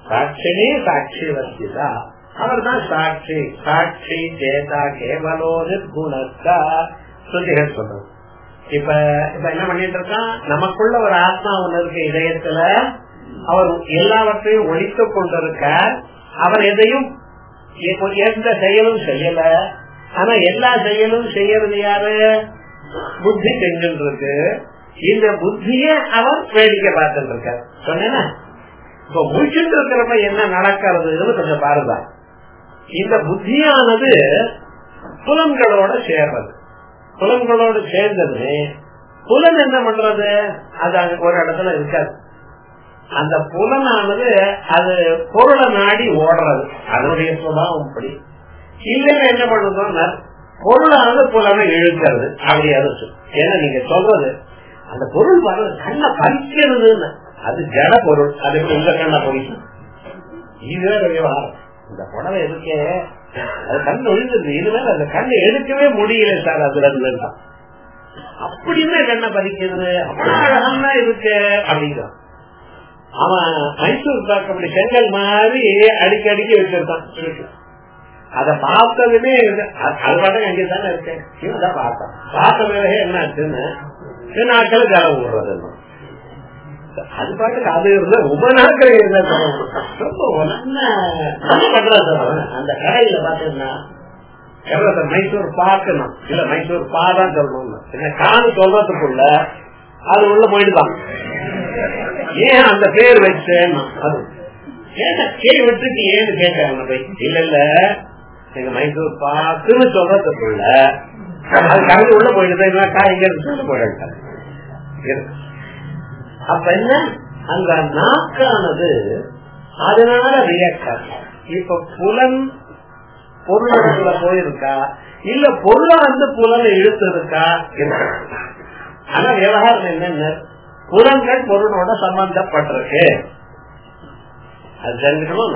சாட்சினே சாட்சி வர்த்திதா அவர் தான் சாட்சி சாட்சி சேதா கேவலோ நிர்குணத்தா ஸ்ருதிகள் சொல்றது இப்ப இப்ப என்ன பண்ணிட்டு இருக்கான் நமக்குள்ள ஒரு ஆத்மா ஒண்ணு இருக்கு இதயத்துல அவர் எல்லாவற்றையும் ஒழித்துக் கொண்டிருக்கார் அவர் எதையும் எ- எந்த செயலும் செய்யல ஆனா எல்லா செயலும் செய்யறது யாரு புத்தி செஞ்சுட்டு இருக்கு இந்த புத்திய அவர் வேடிக்கை பார்த்துட்டு இருக்கார் சொன்னேன்னா இப்ப முடிச்சுட்டு இருக்கிறப்ப என்ன நடக்கிறதுன்னு கொஞ்சம் பாருங்க இந்த புத்தியானது புலன்களோட சேர்றது புலன்களோடு சேர்ந்தது புலன் என்ன பண்றது அது அங்க ஒரு இடத்துல இருக்காது அந்த புலனானது அது பொருளை நாடி ஓடுறது அதனுடைய சுபாவம் அப்படி இல்லைன்னா என்ன பண்ணுறோம்னா பொருளானது புலனை இழுக்கிறது அப்படி அது ஏன்னா நீங்க சொல்றது அந்த பொருள் பாருங்க கண்ணை பறிக்கிறதுன்னு அது ஜட பொருள் அது உங்க கண்ணை பறிக்கும் இதுவே விவகாரம் இந்த புடவை இருக்கே அது கண் ஒழிந்தது இதுவேல அந்த கண்ணை எடுக்கவே முடியல சார் அதுல இருந்து அப்படின்னு கண்ணை பறிக்கிறது அவ்வளவு அழகா இருக்கு அப்படிங்கிறான் அவன் மைசூர் பாக்கு அப்படி செங்கல் மாதிரி அடிக்கி அடிக்கி வச்சிருக்கான் இருக்கு அத பார்த்ததுமே இது- அது அது பாட்டுக்கு அங்கே தானே இருக்கேன் இவன் பார்த்தான் பார்த்த பிறகு என்ன ஆச்சுன்னு சில நாட்கள் ஜலம் விடுறது அது பாட்டுக்கு அது இருந்த ரொம்ப நாட்கள் இருந்த ரொம்ப ஒன்ன பண்றது அவன். அந்த கடையில பாத்தீங்கன்னா எவ்வளவு மைசூர் பாக்கணும் இல்ல மைசூர் பா தான் சொல்லணும் என்ன காணு சொல்றதுக்குள்ள அது உள்ள போயிடுதான் ஏன் அந்த பேர் வச்சேன் அது ஏன்னா கேள்வி விட்டுட்டு ஏன்னு கேட்டாங்க போய் இல்ல இல்ல எங்க மைசூர் பாக்குன்னு சொல்றதுக்குள்ள அது கலந்து உள்ள போயிடுது இல்ல காய்ங்க இருந்து போயிட்டாங்க அப்ப என்ன அந்த நாக்கானது அதனால ரியாக்ட் ஆகும் இப்ப புலன் பொருளத்துல போயிருக்கா இல்ல பொருள வந்து புலனை இழுத்து இருக்கா ஆனா விவகாரம் என்னன்னு புலன்கள் பொருளோட சம்பந்தப்பட்டிருக்கு அது தெரிஞ்சுக்கணும்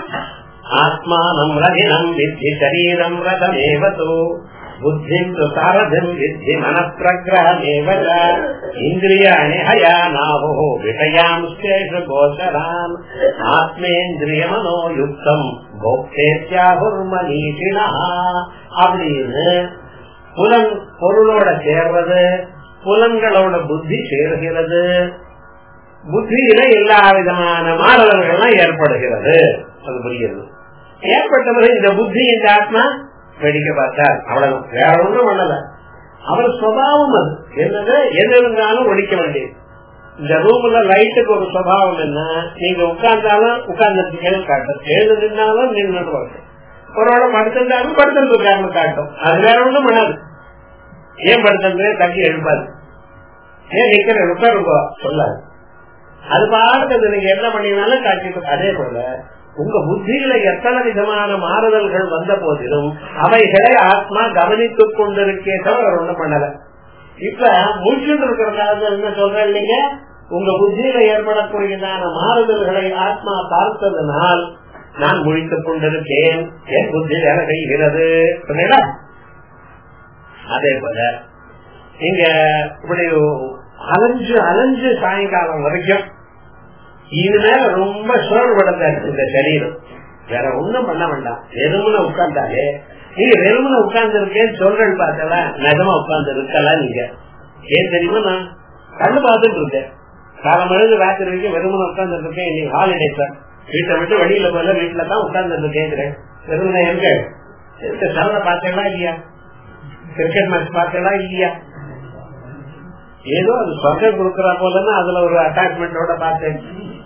ஆத்மானம் ரதினம் வித்தி சரீரம் ரதமேவதோ புத்திம் சாரதிம் வித்தி மனப்பிரகிரகமேவ இந்திரியாணி ஹயானாவோ விஷயாம்சேஷு கோச்சரான் ஆத்மேந்திரியமனோ யுக்தம் கோப்தேத்யாகுர்மனீஷினா அப்படின்னு புலன் பொருளோட சேர்வது புலன்களோட புத்தி சேர்கிறது புத்தியில எல்லா விதமான மாறுதல்கள்லாம் ஏற்படுகிறது அது புரியுது ஏற்பட்ட பிறகு இந்த புத்தி இந்த ஆத்மா வெடிக்க பார்த்தார் அவ்வளவு வேற ஒண்ணும் பண்ணல அவர் சுவாவம் அது என்னது எது இருந்தாலும் ஒழிக்க வேண்டியது இந்த ரூம்ல லைட்டுக்கு ஒரு சுவாவம் என்ன நீங்க உட்கார்ந்தாலும் உட்கார்ந்து காட்டும் எழுந்து நின்னாலும் நின்று காட்டும் ஒருவேளை படுத்திருந்தாலும் படுத்திருக்காருன்னு காட்டும் அது வேற ஒண்ணும் பண்ணாது ஏன் படுத்திருந்தே தங்கி எழுப்பாது ஏன் நிக்கிற உட்காருங்க சொல்லாது அது பாடுறது நீங்க என்ன பண்ணினாலும் காட்சி அதே போல உங்க புத்தியில எத்தனை விதமான மாறுதல்கள் வந்த போதிலும் அவைகளை ஆத்மா கவனித்துக் கொண்டிருக்கே தவிர ஒண்ணும் பண்ணல இப்ப முடிச்சுட்டு இருக்கிறதாக என்ன சொல்றேன் இல்லைங்க உங்க புத்தியில ஏற்படக்கூடியதான மாறுதல்களை ஆத்மா பார்த்ததனால் நான் முழித்துக் கொண்டிருக்கேன் என் புத்தி வேலை செய்கிறது சொன்னீங்களா? அதே போல நீங்க இப்படி அலைஞ்சு அலைஞ்சு சாயங்காலம் வரைக்கும் இது மேல ரொம்ப சோர்வடைந்தா இருக்கு இந்த சரீரம் வேற ஒண்ணும் பண்ண வேண்டாம் வெறுமனை உட்கார்ந்தாலே நீங்க வெறுமனை உட்கார்ந்து இருக்கேன்னு சொல்றேன் பார்த்தல நிஜமா உட்கார்ந்து இருக்கலாம் நீங்க ஏன் தெரியுமா நான் கண்ணு பார்த்துட்டு இருக்கேன் காலம் எழுந்து ராத்திரி வரைக்கும் வெறுமனை உட்கார்ந்து இருக்கேன் இன்னைக்கு ஹாலிடே சார் வீட்டை விட்டு வெளியில போல வீட்டுல தான் உட்கார்ந்து கேட்கிறேன் வெறுமனை எங்க இருக்க சரத பார்த்தேங்களா இல்லையா கிரிக்கெட் மேட்ச் பார்த்தேங்களா இல்லையா ஏதோ அது சொர்க்கம் கொடுக்கறா போலன்னா அதுல ஒரு அட்டாச்மெண்டோட பார்த்தேன்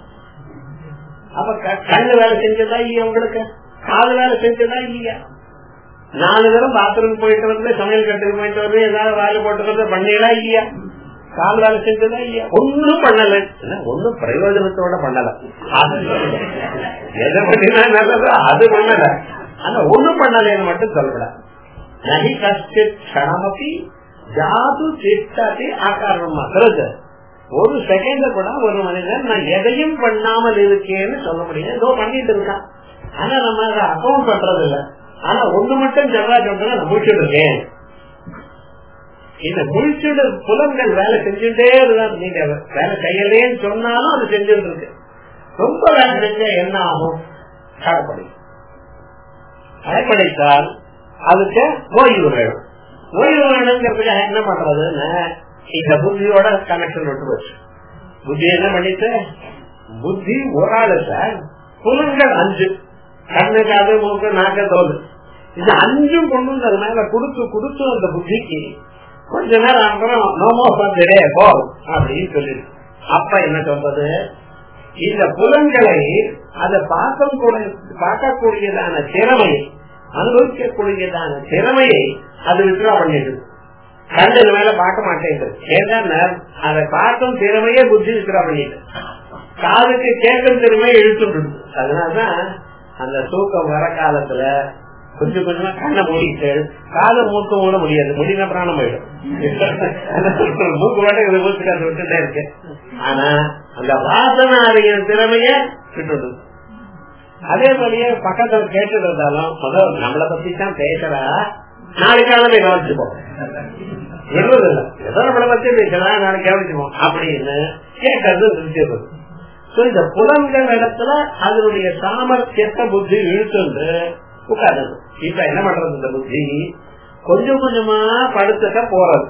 அப்ப க- கண்ணு வேலை செஞ்சதா இல்லையா உங்களுக்கு காது வேலை செஞ்சதா இல்லையா நாலு தரம் பாத்ரூம் போயிட்டு வந்து சமையல் கட்டுக்கு போயிட்டு வந்து ஏதாவது வேலை போட்டுக்கிறது பண்ணீங்களா இல்லையா கால் வேலை செஞ்சதா இல்லையா ஒண்ணும் பண்ணல என்ன, ஒண்ணும் பிரயோஜனத்தோட பண்ணல அது எதை பண்ணினா நல்லதோ அது பண்ணல ஆனா ஒண்ணும் பண்ணலன்னு மட்டும் சொல்லக்கூடாது நகி கஷ்டித் க்ஷணமபி ஜாது சித்தாதி ஆகாரம் மாத்திரது ஒரு செகண்ட் கூட ஒரு மனிதன் நான் எதையும் பண்ணாமல் இருக்கேன்னு சொல்ல முடியும் ஏதோ பண்ணிட்டு இருக்கான் ஆனா நம்ம அதை அக்கௌண்ட் பண்றது இல்ல ஆனா ஒண்ணு மட்டும் ஜெகா சொல்றேன் நான் முடிச்சுட்டு இருக்கேன் இந்த முடிச்சுடு புலன்கள் வேலை செஞ்சுட்டே இருந்தா நீங்க வேலை செய்யலேன்னு சொன்னாலும் அது செஞ்சுட்டு இருக்கு ரொம்ப வேலை செஞ்சா என்ன ஆகும் கடைப்படி கடைப்படைத்தால் அதுக்கு ஓய்வு வேணும் ஓய்வு வேணுங்கிறதுக்காக என்ன பண்றதுன்னு இந்த புத்தியோட கனெக்ஷன் விட்டு போச்சு புத்தி என்ன பண்ணிட்டு புத்தி ஒரு ஆளு சார் புலன்கள் அஞ்சு கண்ணு காது மூக்கு நாக்க தோல் இது அஞ்சும் கொண்டு வந்து அது மேல கொடுத்து கொடுத்து அந்த புத்திக்கு கொஞ்ச நேரம் அப்புறம் நோமோ சந்தரே போ அப்படின்னு சொல்லிடு அப்ப என்ன சொல்றது இந்த புலன்களை அதை பார்க்கக்கூடிய பார்க்கக்கூடியதான திறமை அனுபவிக்கக்கூடியதான திறமையை அது வித்ரா பண்ணிடுது கண்ணு மேல பார்க்க மாட்டேங்குது ஏன்னா அதை பார்க்கும் திறமையே புத்தி வித்ரா பண்ணிட்டு காதுக்கு கேட்கும் திறமையை இழுத்துட்டு அதனாலதான் அந்த தூக்கம் வர காலத்துல கொஞ்சம் கொஞ்சமா கண்ணை மூடிட்டு காதை மூக்க மூட முடியாது முடினா பிராணம் போயிடும் மூக்கு மட்டும் இதை மூச்சுக்காது விட்டுட்டே இருக்கு ஆனா அந்த வாசனை அறிகிற திறமைய விட்டுடுது அதே மாதிரியே பக்கத்துல கேட்டு இருந்தாலும் முதல் நம்மளை பத்தி தான் பேசுறா நாளைக்காவது கவனிச்சுப்போம் விடுறதில்ல ஏதோ நம்மளை பத்தி பேசலாம் நாளைக்கு கவனிச்சுப்போம் அப்படின்னு கேட்கறது நிறுத்திடுறது இந்த புலன்கள் இடத்துல அதனுடைய சாமர்த்தியத்தை புத்தி இழுத்துண்டு உட்காருது இப்ப என்ன பண்றது இந்த புத்தி கொஞ்சம் கொஞ்சமா படுத்துக்க போறது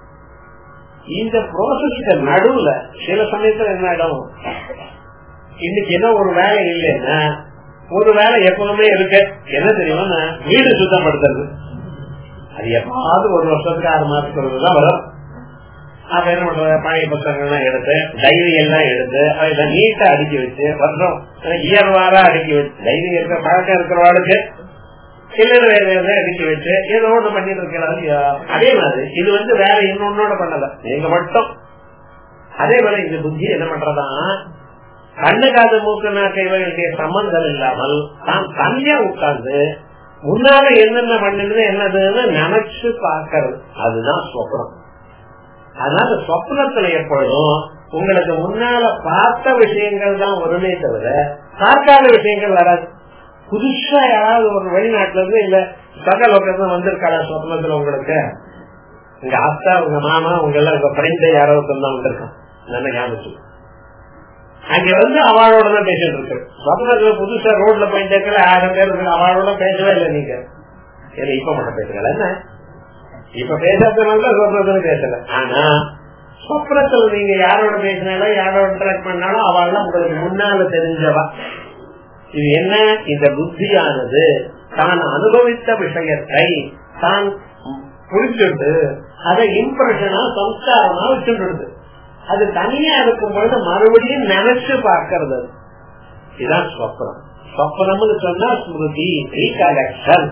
இந்த ப்ராசஸ்க்கு நடுவுல சில சமயத்துல என்ன ஆயிடும் இன்னைக்கு என்ன ஒரு வேலை இல்லைன்னா ஒரு வேலை எப்பவுமே இருக்கு என்ன தெரியுமா வீடு சுத்தப்படுத்துறது அது எப்பாவது ஒரு வருஷத்துக்கு ஆறு மாசத்துக்கு தான் வரும் அப்ப என்ன பண்றது பழைய புத்தகங்கள்லாம் எடுத்து டைரி எல்லாம் எடுத்து அதை நீட்டா அடுக்கி வச்சு வருஷம் இயர்வாரா அடுக்கி வச்சு டைரி இருக்கிற பழக்கம் இருக்கிறவாளுக்கு சில்லறை வேலை அடுக்கி வச்சு ஏதோ ஒண்ணு பண்ணிட்டு இருக்கலாம் அதே மாதிரி இது வந்து வேற இன்னொன்னோட பண்ணல நீங்க மட்டும் அதே மாதிரி இந்த புத்தி என்ன பண்றதா கண்ணு காது மூக்கு நாக்கு இவர்களுடைய சம்பந்தம் இல்லாமல் தான் தனியா உட்கார்ந்து முன்னால என்னென்ன பண்ணுது என்னதுன்னு நினைச்சு பார்க்கறது அதுதான் சொப்னம் அதனால சொப்னத்துல எப்பொழுதும் உங்களுக்கு முன்னால பார்த்த விஷயங்கள் தான் வருமே தவிர பார்க்காத விஷயங்கள் வராது புதுசா யாராவது ஒரு வெளிநாட்டுல இருந்து இல்ல சகலோகத்துல வந்திருக்காளா சொப்னத்துல உங்களுக்கு உங்க அத்தா உங்க மாமா உங்க எல்லாம் உங்க ஃப்ரெண்ட் யாரோ தான் வந்திருக்கான் நல்ல ஞாபகம் அங்க வந்து அவளோட தான் பேசிட்டு இருக்கு சொப்னத்துல புதுசா ரோட்ல போயிட்டு இருக்கிற ஆயிரம் பேர் இருக்கு அவளோட பேசவே இல்லை நீங்க இப்ப மட்டும் பேசுறீங்களா என்ன இப்ப பேசாதனால சொப்னத்துல பேசல ஆனா சொப்னத்துல நீங்க யாரோட பேசினாலும் யாரோட இன்டராக்ட் பண்ணாலும் அவள் உங்களுக்கு முன்னால தெரிஞ்சவா இது என்ன இந்த புத்தியானது தான் அனுபவித்த விஷயத்தை தான் புரிஞ்சுட்டு அதை இம்ப்ரெஷனா சம்ஸ்காரமா வச்சுட்டு அது தனியா இருக்கும் பொழுது மறுபடியும் நினைச்சு பார்க்கறது இதுதான் சொப்னம் சொப்னம்னு சொன்னா ஸ்மிருதி ரீகலெக்ஷன்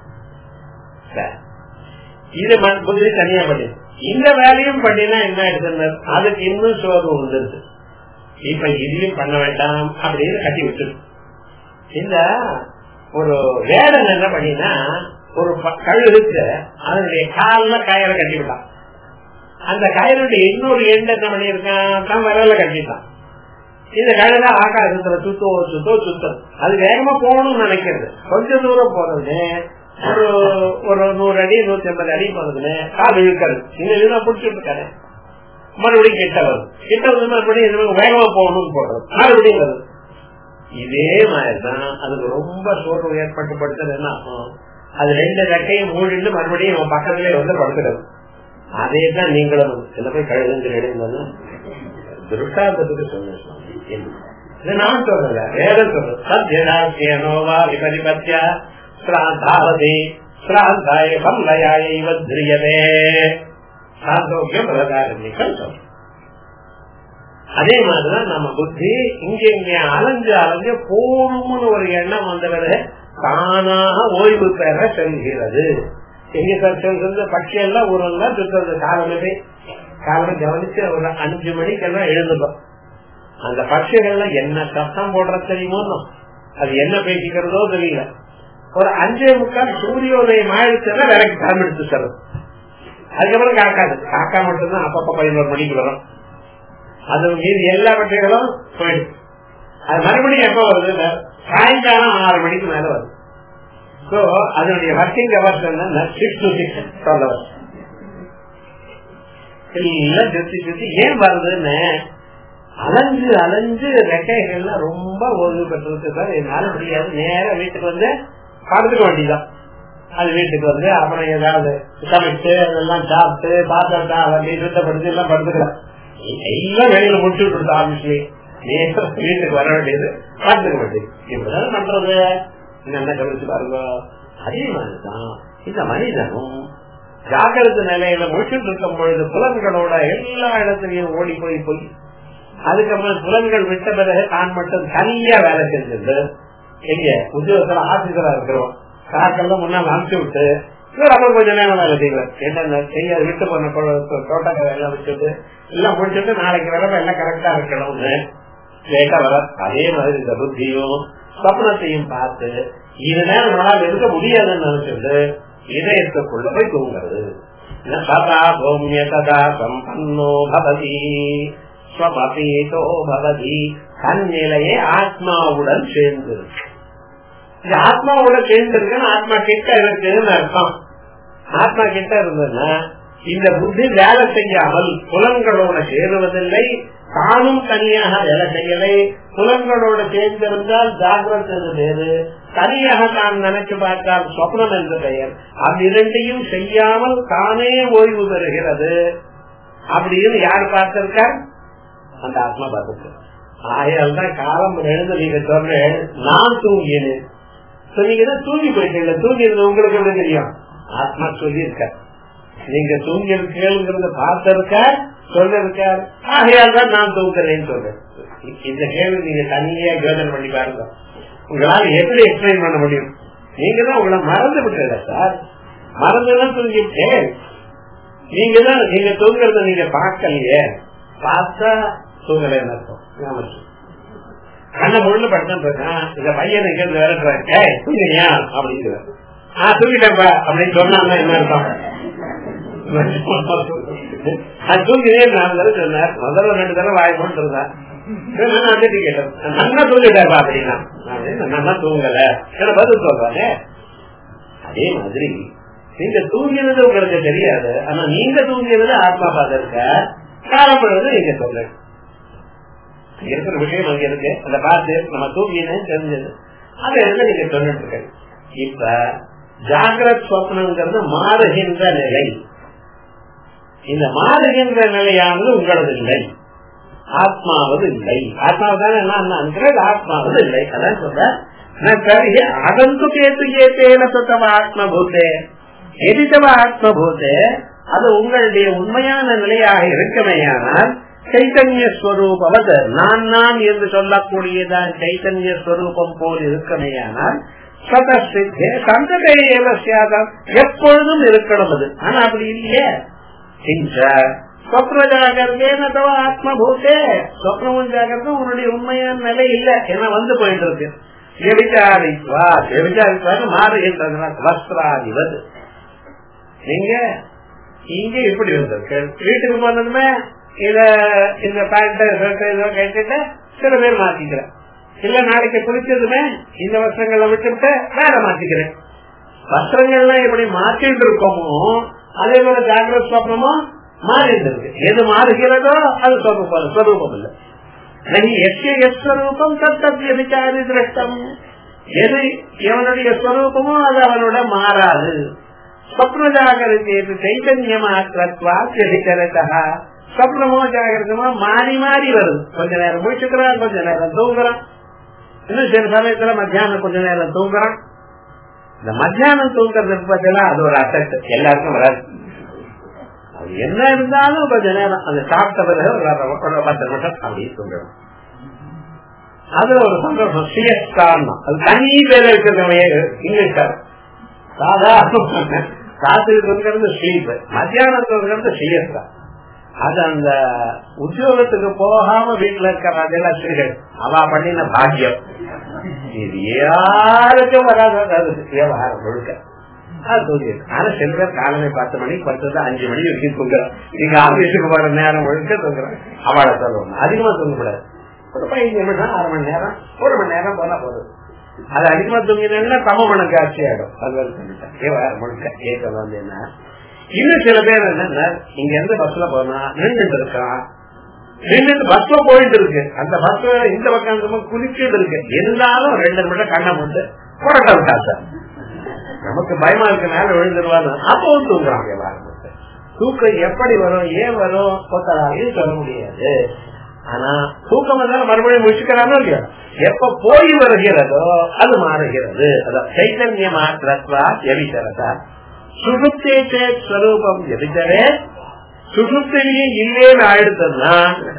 இது புத்தி தனியா பண்ணி இந்த வேலையும் பண்ணினா என்ன ஆயிடுது அதுக்கு இன்னும் சோறு வந்துருது இப்ப இதையும் பண்ண வேண்டாம் அப்படின்னு கட்டி விட்டுரு இந்த ஒரு வேடன் என்ன பண்ணினா ஒரு கழுகுக்கு அதனுடைய கால்ல கயிறை கட்டி விட்டான் அந்த கயிறுடைய இன்னொரு எண்ட் என்ன பண்ணிருக்கான் தான் விரல கட்டிட்டான் இந்த கழுத ஆகாசத்துல சுத்தோ சுத்தோ சுத்தம் அது வேகமா போகணும்னு நினைக்கிறது கொஞ்ச தூரம் போறது ஒரு ஒரு நூறு அடி நூத்தி ஐம்பது அடி போனதுன்னு கால் இழுக்கிறது இந்த இதுனா பிடிச்சிட்டு இருக்காரு மறுபடியும் கிட்ட வரும் கிட்ட வந்து மறுபடியும் வேகமா போகணும்னு போடுறது மறுபடியும் வருது இதே மாதிரிதான் அதுக்கு ரொம்ப சோர்வு ஏற்பட்டு படுத்துறது என்ன ஆகும் அது ரெண்டு ரெட்டையும் மூடிட்டு மறுபடியும் நம்ம பக்கத்திலே வந்து படுத்துறது அதே தான் நீங்களும் சில போய் கழுதுங்கிற இடம் திருஷ்டாந்தத்துக்கு சொன்னேன் இது நான் சொல்லல வேதம் சொல்றது சத்யதாசியனோவா விபரிபத்தியா ஸ்ராந்தாவதி ஸ்ராந்தாய பல்லயாய திரியவே சாந்தோக்கியம் பிரதாரணிகள் சொல்றோம் அதே மாதிரிதான் நம்ம புத்தி இங்க இங்க அலைஞ்சு அலைஞ்சு போகணும்னு ஒரு எண்ணம் வந்தவரை தானாக ஓய்வு பெற செல்கிறது எங்க சார் செல்றது பட்சியெல்லாம் ஒரு நாள் சுற்றுறது காலமே காலம் கவனிச்சு ஒரு அஞ்சு மணிக்கெல்லாம் எழுந்துடும் அந்த பட்சிகள்லாம் என்ன சத்தம் போடுற தெரியுமோ அது என்ன பேசிக்கிறதோ தெரியல ஒரு அஞ்சே முக்கால் சூரியோதயம் ஆயிடுச்சுன்னா வேலைக்கு டைம் எடுத்து தரும் அதுக்கப்புறம் காக்காது காக்கா மட்டும்தான் அப்பப்ப பதினோரு மணிக்கு வரும் அது மீது எல்லா பட்டைகளும் போயிடும் அது மறுபடியும் எப்ப வருது சாயங்காலம் ஆறு மணிக்கு மேல வருது சோ அதனுடைய ஒர்க்கிங் ஹவர்ஸ் என்ன சிக்ஸ் டு சிக்ஸ் எல்லாம் சுத்தி சுத்தி ஏன் வருதுன்னு அலைஞ்சு அலைஞ்சு ரெக்கைகள்லாம் ரொம்ப ஓய்வு பெற்றிருக்கு சார் என்னால முடியாது நேரம் வீட்டுக்கு வந்து படுத்துக்க வேண்டியதான் அது வீட்டுக்கு வந்து அப்புறம் ஏதாவது சமைச்சு அதெல்லாம் சாப்பிட்டு பாத்திரத்தா அப்படி சுத்தப்படுத்தி எல்லாம் படுத்துக்கலாம் எல்லாம் வெளியில முடிச்சு விட்டு ஆபீஸ்லயே நேரம் வீட்டுக்கு வர வேண்டியது பார்த்துக்க வேண்டியது இப்படிதான் பண்றது என்ன கவனிச்சு பாருங்க அதே மாதிரிதான் இந்த மனிதனும் ஜாகிரத நிலையில முடிச்சுட்டு இருக்கும் பொழுது புலன்களோட எல்லா இடத்துலயும் ஓடி போய் போய் அதுக்கப்புறம் புலன்கள் விட்ட பிறகு தான் மட்டும் தனியா வேலை செஞ்சது எங்க உத்தியோகத்துல ஆபீசரா இருக்கிறோம் காக்கெல்லாம் முன்னாள் அனுப்பிச்சு விட்டு இவர் அப்புறம் கொஞ்ச நேரம் வேலை செய்வார் என்னென்ன செய்ய விட்டு போன தோட்டக்க வேலை வச்சுட்டு எல்லாம் முடிச்சுட்டு நாளைக்கு வரப்ப எல்லாம் கரெக்டா இருக்கணும்னு லேட்டா வர அதே மாதிரி இந்த புத்தியும் சொப்னத்தையும் பார்த்து இது நேரம் நம்மளால இருக்க முடியாதுன்னு நினைச்சிட்டு இதயத்துக்குள்ள போய் தூங்குறது சதா சௌமிய சதா சம்பன்னோ பவதி ஸ்வபதீதோ பவதி தன்னிலையே ஆத்மாவுடன் சேர்ந்திருக்கு இந்த ஆத்மாவோட சேர்ந்திருக்குன்னு ஆத்மா கிட்ட இருக்குன்னு அர்த்தம் ஆத்மா கிட்ட இருந்ததுன்னா இந்த புத்தி வேலை செய்யாமல் புலன்களோட சேருவதில்லை தானும் தனியாக வேலை செய்யலை புலன்களோட சேர்ந்திருந்தால் ஜாகிரதை வேறு தனியாக தான் நினைச்சு பார்த்தால் சொப்னம் என்று பெயர் அது இரண்டையும் செய்யாமல் தானே ஓய்வு பெறுகிறது அப்படின்னு யார் பார்த்திருக்கார் அந்த ஆத்மா பார்த்திருக்க ஆகையால் தான் காலம் எழுந்து நீங்க சொல்றேன் நான் தூங்கினேன் சொன்னீங்கன்னா தூங்கி போயிட்டீங்க தூங்கி உங்களுக்கு எப்படி தெரியும் ஆத்மா சொல்லி இருக்க நீங்க தூங்கி இருக்கீங்கிறத பார்த்திருக்க சொல்லிருக்கார் ஆகையால் தான் நான் தூங்குறேன்னு சொல்றேன் இந்த கேள்வி நீங்க தனியா யோசனை பண்ணி பாருங்க உங்களால எப்படி எக்ஸ்பிளைன் பண்ண முடியும் நீங்க தான் உங்களை மறந்து விட்டுல சார் மறந்துதான் தூங்கிட்டேன் நீங்க தான் நீங்க தூங்குறத நீங்க பார்க்கலையே பார்த்தா தூங்கலன்னு அர்த்தம் கண்ண முழுந்து படுத்தான் இருக்கான் இந்த பையன் இங்க இருந்து விரட்டுறேன் தூங்கினியா அப்படிங்கிற ஆஹ் தூங்கிட்டேன்ப்பா அப்படின்னு சொன்னா என்ன அர்த்தம் அது தூங்கினேன் நான் தடவை சொன்னார் முதல்ல ரெண்டு தடவை வாய் போட்டு இருந்தா கேட்டேன் நல்லா தூங்கிட்டாப்பா அப்படின்னா நல்லா தூங்கல பதில் சொல்றானே அதே மாதிரி நீங்க தூங்கினது உங்களுக்கு தெரியாது ஆனா நீங்க தூங்கினது ஆத்மா பார்த்திருக்க காரணப்படுறது நீங்க சொல்ல இருக்கிற விஷயம் அங்க இருக்கு அந்த பார்த்து நம்ம தூங்கினேன்னு தெரிஞ்சது அந்த இடத்துல நீங்க சொல்லிட்டு இருக்க இப்ப ஜாகிரத் சொப்னங்கிறது மாறுகின்ற நிலை இந்த மாறுகின்ற நிலையானது உங்களது இல்லை ஆத்மாவது இல்லை ஆத்மாவதான என்ன ஆத்மாவது இல்லை அதான் சொல்ற அகந்து கேத்து ஏத்தேன சொத்தவ ஆத்மபூத்தே எதித்தவ ஆத்மபூத்தே அது உங்களுடைய உண்மையான நிலையாக இருக்கமேயானால் சைத்தன்ய ஸ்வரூபவது நான் நான் என்று சொல்லக்கூடியதான் சைத்தன்ய ஸ்வரூபம் போல் இருக்கமேயானால் சதசித்தே சந்ததே ஏவசியாதான் எப்பொழுதும் இருக்கணும் அது ஆனா அப்படி இல்லையே சொப்ன ஜாகிரதேன தவ ஆத்மபூத்தே சொப்னமும் ஜாகிரதும் உன்னுடைய உண்மையான நிலை இல்ல ஏன்னா வந்து போயிட்டு இருக்கு எவிச்சாரித்வா எவிச்சாரித்வான்னு மாறுகின்றன வஸ்திராதிவது நீங்க இங்க இப்படி வந்திருக்கு வீட்டுக்கு போனதுமே இத இந்த பேண்ட் ஷர்ட் இதோ கேட்டுட்டு சில பேர் மாத்திக்கிறேன் இல்ல நாளைக்கு குளிச்சதுமே இந்த வஸ்திரங்களை விட்டுட்டு வேற மாத்திக்கிறேன் வஸ்திரங்கள்லாம் எப்படி மாற்றிட்டு இருக்கோமோ அதே போல ஜாகிரத சொப்னமோ மாறிட்டு இருக்கு எது மாறுகிறதோ அது சொரூபம் சொரூபம் இல்லை எஸ்வரூபம் தத்தத்திய விசாரி திருஷ்டம் எது எவனுடைய ஸ்வரூபமோ அது அவனோட மாறாது ஸ்வப்ன ஜாகிரதை சைத்தன்யமாக்கத்வா தெரிகிறதா ஸ்வப்னமோ ஜாகிரதமோ மாறி மாறி வருது கொஞ்ச நேரம் முடிச்சுக்கிறான் கொஞ்ச நேரம் தூங்குறான் இன்னும் சில சமயத்துல மத்தியானம் கொஞ்ச நேரம் தூங்குறான் இந்த மத்தியானம் தூங்குறதுக்கு பார்த்தீங்கன்னா அது ஒரு அசட் எல்லாருக்கும் வராது அது என்ன இருந்தாலும் கொஞ்ச நேரம் அந்த சாப்பிட்ட பிறகு ஒரு பத்து நிமிஷம் அப்படியே தூங்கணும் அதுல ஒரு சந்தோஷம் சிஎஸ்கான் அது தனி பேர் இருக்கிறவங்க இங்கிலீஷ்கார் சாதாரண ராத்திரி தூங்குறது ஸ்லீப் மத்தியானம் தூங்குறது சிஎஸ்கார் அது அந்த உத்தியோகத்துக்கு போகாம வீட்டுல இருக்கிற அதெல்லாம் ஸ்ரீகள் அவ பண்ணின பாக்கியம் இது யாருக்கும் வராது விவகாரம் முழுக்க ஆனா சில பேர் காலமே பத்து மணிக்கு பத்து அஞ்சு மணி வரைக்கும் தூங்குறோம் நீங்க ஆபீஸுக்கு போற நேரம் முழுக்க தூங்குறோம் அவளை சொல்லுவோம் அதிகமா தூங்கக்கூடாது ஒரு பதினஞ்சு நிமிஷம் அரை மணி நேரம் ஒரு மணி நேரம் போனா போதும் அது அதிகமா தூங்கினா தம மணக்கு ஆட்சி ஆயிடும் அது சொல்லிட்டேன் முழுக்க ஏற்க வந்து என்ன இன்னும் சில பேர் என்ன இங்க இருந்து பஸ்ல போனா நின்று இருக்கான் ரெண்டு பஸ்ல போயிட்டு இருக்கு அந்த பஸ் இந்த பக்கம் குளிச்சுட்டு இருக்கு இருந்தாலும் ரெண்டு நிமிஷம் கண்ணை போட்டு புரட்ட விட்டா சார் நமக்கு பயமா இருக்கனால விழுந்துருவாங்க அப்பவும் தூங்குறாங்க எல்லாரும் தூக்கம் எப்படி வரும் ஏன் வரும் ஒத்தராலையும் சொல்ல முடியாது ஆனா தூக்கம் வந்தாலும் மறுபடியும் முடிச்சுக்கிறானோ இல்லையா எப்ப போய் வருகிறதோ அது மாறுகிறது அதான் சைத்தன்ய மாத்திரத்வா எவிசரதா சுசுப்தே ஸ்வரூபம் எவிச்சரே சுசுப்திலேயே இல்லேன்னு ஆயிடுதுன்னா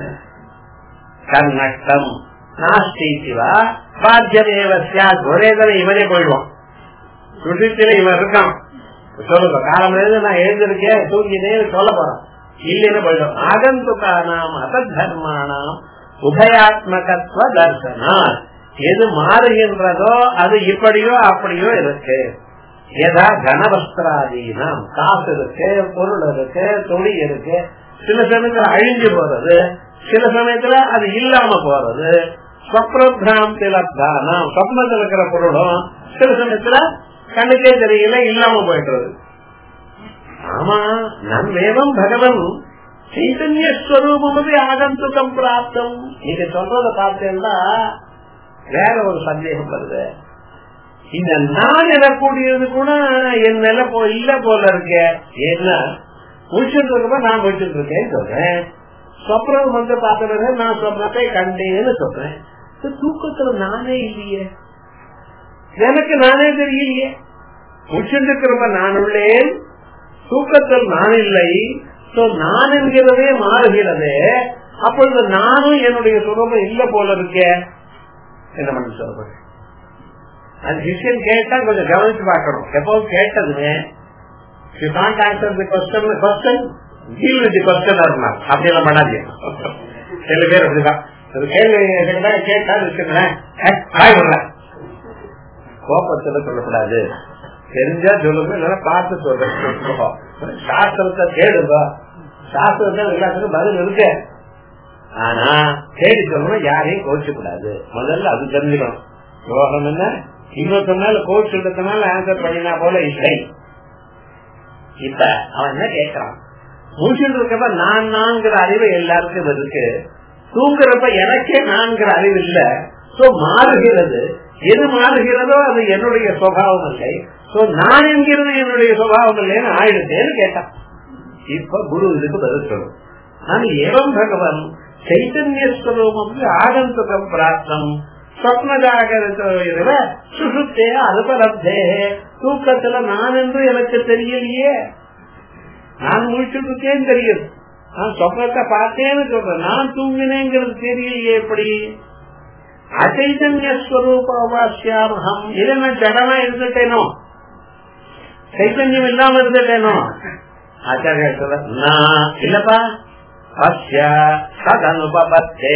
கர்நட்டம் நாஸ்தி சிவா பாத்தியமேவ சியாத் ஒரே தடவை இவனே போயிடுவான் சுசுப்தியில இவன் இருக்கான் சொல்லுங்க காலம் நான் எழுந்திருக்கேன் தூங்கினேன் சொல்ல போறான் இல்லைன்னு போயிடும் ஆகந்துகானாம் அசத்தர்மானாம் உபயாத்மகத்துவ தர்சனா எது மாறுகின்றதோ அது இப்படியோ அப்படியோ இருக்கு ஏதா கனவஸ்திராதீனம் காசு இருக்கு பொருள் இருக்கு துணி இருக்கு சில சமயத்துல அழிஞ்சு போறது சில சமயத்துல அது இல்லாம போறது ஸ்வப்ரபிராந்திலாம் சொப்னத்தில் இருக்கிற பொருளும் சில சமயத்துல கண்ணுக்கே தெரியல இல்லாம போயிடுறது ஆமா நன்வேவம் பகவன் சைதன்ய ஸ்வரூபமே ஆகந்துக்கம் பிராப்தம் நீங்க சொல்றத பார்த்தேன்னா வேற ஒரு சந்தேகம் வருது இந்த நான் எனக்கூடியது கூட என் நில போ இல்ல போல இருக்க ஏன்னா முடிச்சுட்டு இருக்கப்ப நான் முடிச்சுட்டு இருக்கேன்னு சொல்றேன் சொப்னம் வந்து பார்த்தவங்க நான் சொப்னத்தை கண்டேன்னு சொல்றேன் தூக்கத்துல நானே இல்லையே எனக்கு நானே தெரியலையே முடிச்சுட்டு இருக்கிறப்ப நான் உள்ளேன் தூக்கத்தில் நான் இல்லை நான் என்கிறதே மாறுகிறது அப்பொழுது நானும் என்னுடைய சுரூபம் இல்ல போல இருக்கேன் என்ன பண்ண சொல்றேன் அந்த விஷயம் கேட்டா கொஞ்சம் கவனிச்சு பார்க்கணும் எப்பவும் கேட்டதுமே you can't answer the question question deal with the question இருந்தால் அப்படி எல்லாம் பண்ணாதீங்க சில பேர் அப்படிதான் ஒரு கேள்வி கேட்டா வச்சுக்கிறேன் கோபத்துல சொல்லக்கூடாது தெரிஞ்சா சொல்லுங்க இல்லைன்னா பார்த்து சொல்றேன் சாஸ்திரத்தை தேடுங்க சாஸ்திரத்தை எல்லாத்துக்கும் பதில் இருக்கு ஆனா தேடி சொல்லணும் யாரையும் கோச்சு கூடாது முதல்ல அது தெரிஞ்சுக்கணும் யோகம் என்ன இன்னொருத்த மேல கோச் சொல்றதுனால ஆன்சர் பண்ணினா போல இல்லை இப்ப அவன் என்ன கேட்கறான் முடிச்சுட்டு இருக்கப்ப நான் நான்கிற அறிவு எல்லாருக்கும் இருக்கு தூங்குறப்ப எனக்கே நான்கிற அறிவு இல்ல சோ மாறுகிறது எது மாறுகிறதோ அது என்னுடைய சுவாவம் இல்லை சோ நான் என்கிறது என்னுடைய சுவாவம் இல்லைன்னு ஆயிடுச்சேன்னு கேட்டான் இப்ப குரு இதுக்கு பதில் சொல்லும் நான் ஏவம் பகவான் சைத்தன்ய ஸ்வரூபம் ஆகந்துகம் பிராப்தம் சொப்னஜாகிரத சுசுத்தே அனுபலப்தே தூக்கத்துல நான் என்று எனக்கு தெரியலையே நான் முடிச்சுட்டு இருக்கேன்னு தெரியுது நான் சொப்னத்தை பார்த்தேன்னு சொல்றேன் நான் தூங்கினேங்கிறது தெரியலையே எப்படி அச்சைத்தன்ய ஸ்வரூபாவாசியாமகம் இதை நான் ஜடமா இருந்துட்டேனோ சைத்தன்யம் இல்லாம இருந்துட்டேனோ ஆச்சாரிய சொல்ற நான் இல்லப்பா அஸ்ய சதனுபத்தே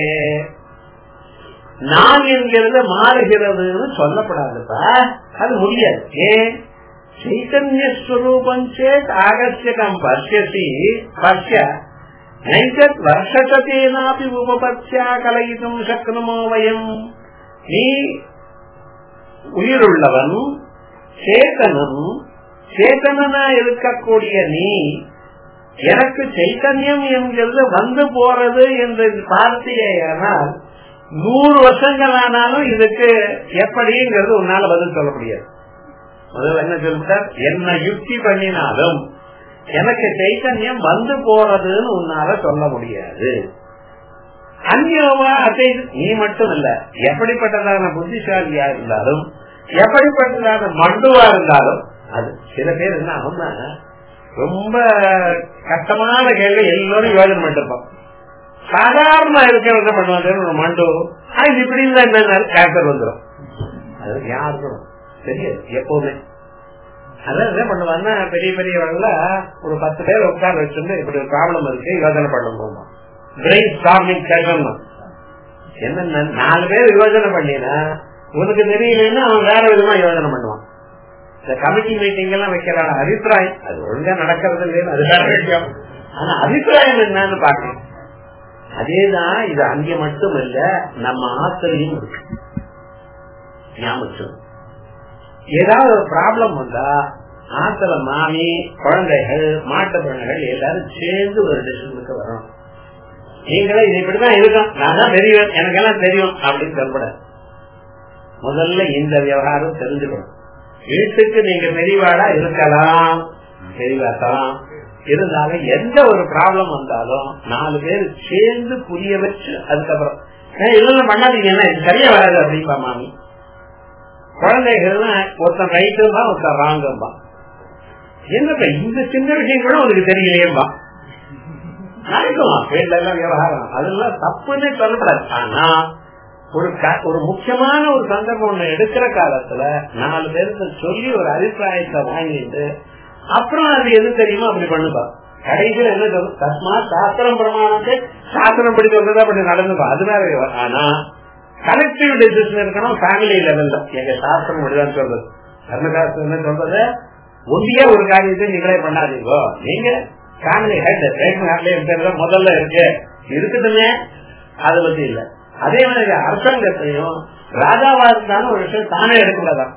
நான் என்கிறது மாறுகிறதுன்னு சொல்லப்படாதுப்பா அது முடியாது ஏன் చైతన్యస్వరూపం చేత్ ఆగస్యకం పశ్యసి పశ్య నైతత్ వర్షతేనాపి ఉపపత్యా కలయితం శక్నుమో వయం நீ உயிருள்ளவன் சேத்தனும் சேத்தனா இருக்கக்கூடிய நீ எனக்கு சைத்தன்யம் என்கிறது வந்து போறது என்று பார்த்தையானால் நூறு வருஷங்கள் ஆனாலும் இதுக்கு எப்படிங்கிறது உன்னால பதில் சொல்ல முடியாது முதல்ல என்ன சொல்லிட்டார் என்ன யுக்தி பண்ணினாலும் எனக்கு சைத்தன்யம் வந்து போறதுன்னு உன்னால சொல்ல முடியாது அந்யோவா அசை நீ மட்டும் இல்ல எப்படிப்பட்டதான புத்திசாலியா இருந்தாலும் எப்படிப்பட்டதான மண்டுவா இருந்தாலும் அது சில பேர் என்ன ஆகும்னா ரொம்ப கஷ்டமான கேள்வி எல்லோரும் யோஜனை பண்ணிருப்போம் சாதாரண இருக்கிற என்ன பண்ணுவாங்க மண்டு அது இப்படி இருந்தா என்ன கேன்சர் வந்துடும் அது யாருக்கும் தெரியாது எப்பவுமே அதான் என்ன பண்ணுவாங்கன்னா பெரிய பெரியவங்கள ஒரு பத்து பேர் உட்கார வச்சுட்டு இப்படி ஒரு ப்ராப்ளம் இருக்கு யோஜனை பண்ண போமா பிரெயின் ஸ்டார்மிங் செஷன் என்ன நாலு பேர் யோஜனை பண்ணினா உனக்கு தெரியலன்னா அவன் வேற விதமா யோஜனை பண்ணுவான் இந்த கமிட்டி மீட்டிங் எல்லாம் வைக்கிறான் அபிப்பிராயம் அது ஒழுங்கா நடக்கிறது இல்லைன்னு அது வேற விஷயம் ஆனா அபிப்பிராயம் என்னன்னு பாக்கணும் அதேதான் இது அங்க மட்டும் இல்ல நம்ம ஆசிரியும் இருக்கு ஞாபகம் ஏதாவது ஒரு ப்ராப்ளம் வந்தா ஆத்துல மாமி குழந்தைகள் மாட்டு குழந்தைகள் எல்லாரும் சேர்ந்து ஒரு டிசிஷனுக்கு வரும் நீங்களே இது இப்படிதான் இருக்கும் நான் தான் பெரியவன் எனக்கெல்லாம் தெரியும் அப்படின்னு சொல்லப்பட முதல்ல இந்த விவகாரம் தெரிஞ்சுக்கணும் வீட்டுக்கு நீங்க பெரியவாடா இருக்கலாம் பெரியவாதான் இருந்தாலும் எந்த ஒரு ப்ராப்ளம் வந்தாலும் நாலு பேர் சேர்ந்து புரிய வச்சு அதுக்கப்புறம் இதெல்லாம் பண்ணாதீங்க என்ன இது சரியா வராது அப்படின்பா மாமி குழந்தைகள்லாம் ஒருத்தன் ரைட்டும்பா ஒருத்தன் ராங்கம்பா என்னப்பா இந்த சின்ன விஷயம் கூட உனக்கு தெரியலையேம்பா நடக்கலாம் வீட்டுல எல்லாம் விவகாரம் அதெல்லாம் தப்புன்னு சொல்லப்படாது ஆனா ஒரு ஒரு முக்கியமான ஒரு சந்தர்ப்பம் ஒண்ணு எடுக்கிற காலத்துல நாலு பேருக்கு சொல்லி ஒரு அபிப்பிராயத்தை வாங்கிட்டு அப்புறம் அது எது தெரியுமோ அப்படி பண்ணுப்பா கடைசியில் என்ன சொல்லும் தஸ்மா சாஸ்திரம் பிரமாணத்தை சாஸ்திரம் படி சொல்றதா அப்படி நடந்துப்பா அது வேற ஆனா கலெக்டிவ் டெசிஷன் இருக்கணும் ஃபேமிலி லெவல்ல எங்க சாஸ்திரம் அப்படிதான் சொல்றது தர்மசாஸ்திரம் என்ன சொல்றது ஒன்றிய ஒரு காரியத்தை நீங்களே பண்ணாதீங்கோ நீங்க ஃபேமிலி ஹெட் ரேஷன் இருக்கிறத முதல்ல இருக்கு இருக்குதுமே அதை பத்தி இல்ல அதே மாதிரி அரசாங்கத்தையும் ராஜாவா இருந்தாலும் ஒரு விஷயம் தானே எடுக்கூடாதான்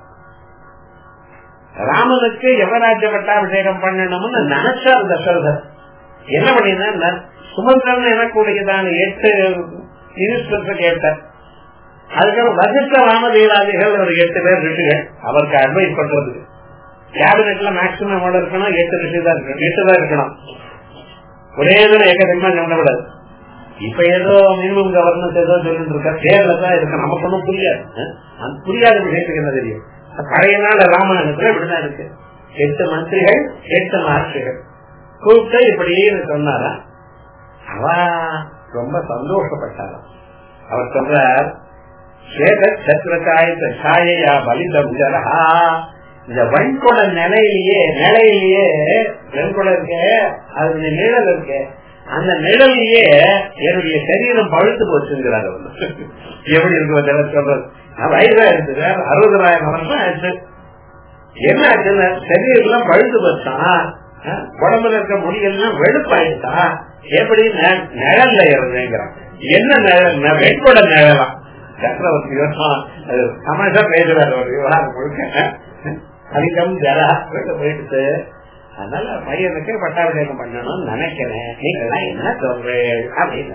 ராமனுக்கு யவராஜ்ய பட்டாபிஷேகம் பண்ணணும்னு நினைச்சார் தசரதர் என்ன பண்ணினா சுமந்திரன் எனக்கூடியதான எட்டு மினிஸ்டர்ஸ் கேட்டார் அதுக்கப்புறம் வசிஷ்ட ராமதீராதிகள் ஒரு எட்டு பேர் ரிஷிகள் அவருக்கு அட்வைஸ் பண்றதுக்கு கேபினெட்ல மேக்சிமம் எவ்வளவு இருக்கணும் எட்டு ரிஷி தான் இருக்கணும் எட்டு தான் இருக்கணும் ஒரே இதுல ஏகதமா சொல்லக்கூடாது இப்ப ஏதோ மினிமம் கவர்னன்ஸ் ஏதோ சொல்லிட்டு இருக்க தேர்தல தான் இருக்கு நமக்கு ஒன்றும் புரியாது அந்த புரியாத விஷயத்துக்கு என்ன தெரியும் பழைய நாள் ராமாயணத்துல இப்படிதான் இருக்கு எட்டு மந்திரிகள் எட்டு மகர்ஷிகள் கூப்பிட்டு இப்படின்னு சொன்னாரா அவ ரொம்ப சந்தோஷப்பட்டாராம் அவர் சொல்றார் சேத சத்திரக்காய சாயையா பலிதம் ஜரஹா இந்த வெண்கொட நிலையிலேயே நிலையிலேயே வெண்கொட இருக்க அது நிழல் இருக்கு அந்த நிழலையே என்னுடைய சரீரம் பழுத்து போச்சுங்கிறார் அவர் எப்படி இருக்கு சொல்றது வயதா இருக்குது அறுபதாயிரம் வருஷம் ஆச்சு என்ன ஆச்சுன்னா சரீரம் பழுத்து போச்சான் உடம்புல இருக்க முடியெல்லாம் வெளுப்பாயிட்டா எப்படி நிழல்ல இருந்தேங்கிறான் என்ன நிழல் வெண்கொட நிழலாம் சக்கரவர்த்தி சமசா பேசுறாரு ஒரு விவகாரம் முழுக்க அதிகம் ஜரா போயிட்டு அதனால பையனுக்கு பட்டாபிஷேகம் பண்ணணும்னு நினைக்கிறேன் நீங்க எல்லாம் என்ன சொல்றேன் அப்படின்னு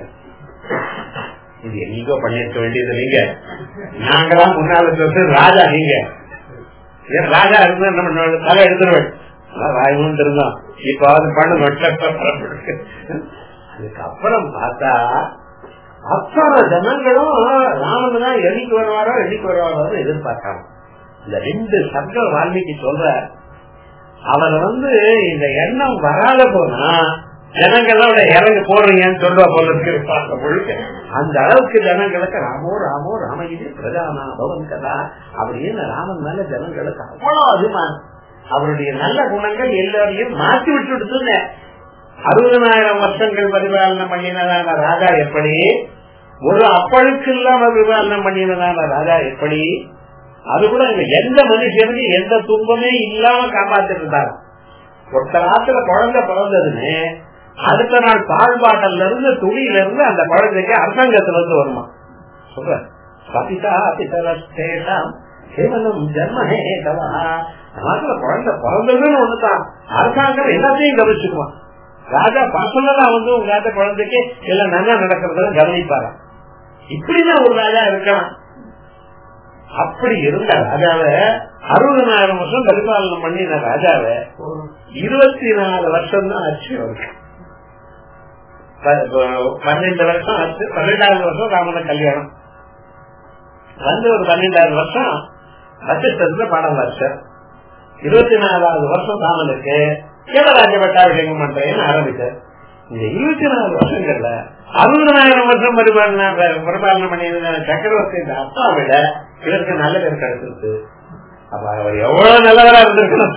இது எங்கோ பண்ணிருக்க வேண்டியது நீங்க நாங்களாம் முன்னால சொல்றது ராஜா நீங்க ஏன் ராஜா இருந்தா என்ன பண்ணுவாங்க தலை எடுத்துருவேன் ராஜமும் இருந்தான் இப்ப அது பண்ண அதுக்கப்புறம் பார்த்தா அத்தனை ஜனங்களும் ராமன் தான் என்னைக்கு வருவாரோ என்னைக்கு வருவாரோ எதிர்பார்க்காம இந்த ரெண்டு சர்க்கல் வால்மீகி சொல்ற அவர் வந்து இந்த எண்ணம் வராத போனா ஜனங்களோட இறங்கு போடுறீங்கன்னு சொல்லுவா போல பார்க்க முழுக்க அந்த அளவுக்கு ஜனங்களுக்கு ராமோ ராமோ ராமகிரி பிரஜானா பவன் கதா அப்படின்னு ராமன் மேல ஜனங்களுக்கு அவ்வளவு அபிமானம் அவருடைய நல்ல குணங்கள் எல்லாரையும் மாற்றி விட்டு அறுபதனாயிரம் வருஷங்கள் பரிபாலனம் பண்ணினதான ராஜா எப்படி ஒரு அப்பழுக்கு இல்லாம பரிபாலனம் பண்ணினதான ராஜா எப்படி அது கூட எந்த மனுஷனுக்கு எந்த துன்பமே இல்லாம காப்பாத்திட்டு இருந்தாங்க ஒருத்தர் ஆத்துல குழந்தை பிறந்ததுன்னு அடுத்த நாள் பால் பாட்டல்ல இருந்து துணியில இருந்து அந்த குழந்தைக்கு அரசாங்கத்துல இருந்து வருமா சொல்ற சபிதா பிதரஸ்தேஷம் கேவலம் ஜன்மஹே தவா நாட்டுல குழந்தை பிறந்ததுன்னு ஒண்ணுதான் அரசாங்கம் எல்லாத்தையும் கவனிச்சுக்குவான் ராஜா பர்சனலா வந்து உங்க குழந்தைக்கு எல்லாம் நல்லா நடக்கிறத கவனிப்பாரு இப்படிதான் ஒரு ராஜா இருக்கலாம் அப்படி இருந்த ராஜாவை அறுபதனாயிரம் வருஷம் பரிபாலனம் பண்ணின ராஜாவை இருபத்தி நாலு வருஷம் தான் ஆச்சு அவருக்கு பன்னெண்டு வருஷம் ஆச்சு பன்னெண்டாவது வருஷம் ராமன கல்யாணம் வந்து ஒரு பன்னெண்டாவது வருஷம் வசிஷ்டத்துல படம் வருஷம் இருபத்தி நாலாவது வருஷம் ராமனுக்கு கேவராஜ பட்டாபிஷேகம் பண்றேன்னு ஆரம்பிச்சார் இந்த இருபத்தி நாலு வருஷங்கள்ல அறுபதாயிரம் வருஷம் பரிபாலன பரிபாலனை பண்ணியிருந்த சக்கரவர்த்தி அப்பா விட இவருக்கு நல்ல பேர் கிடைச்சிருக்கு அப்ப அவர் எவ்வளவு நல்லவரா இருந்திருக்கணும்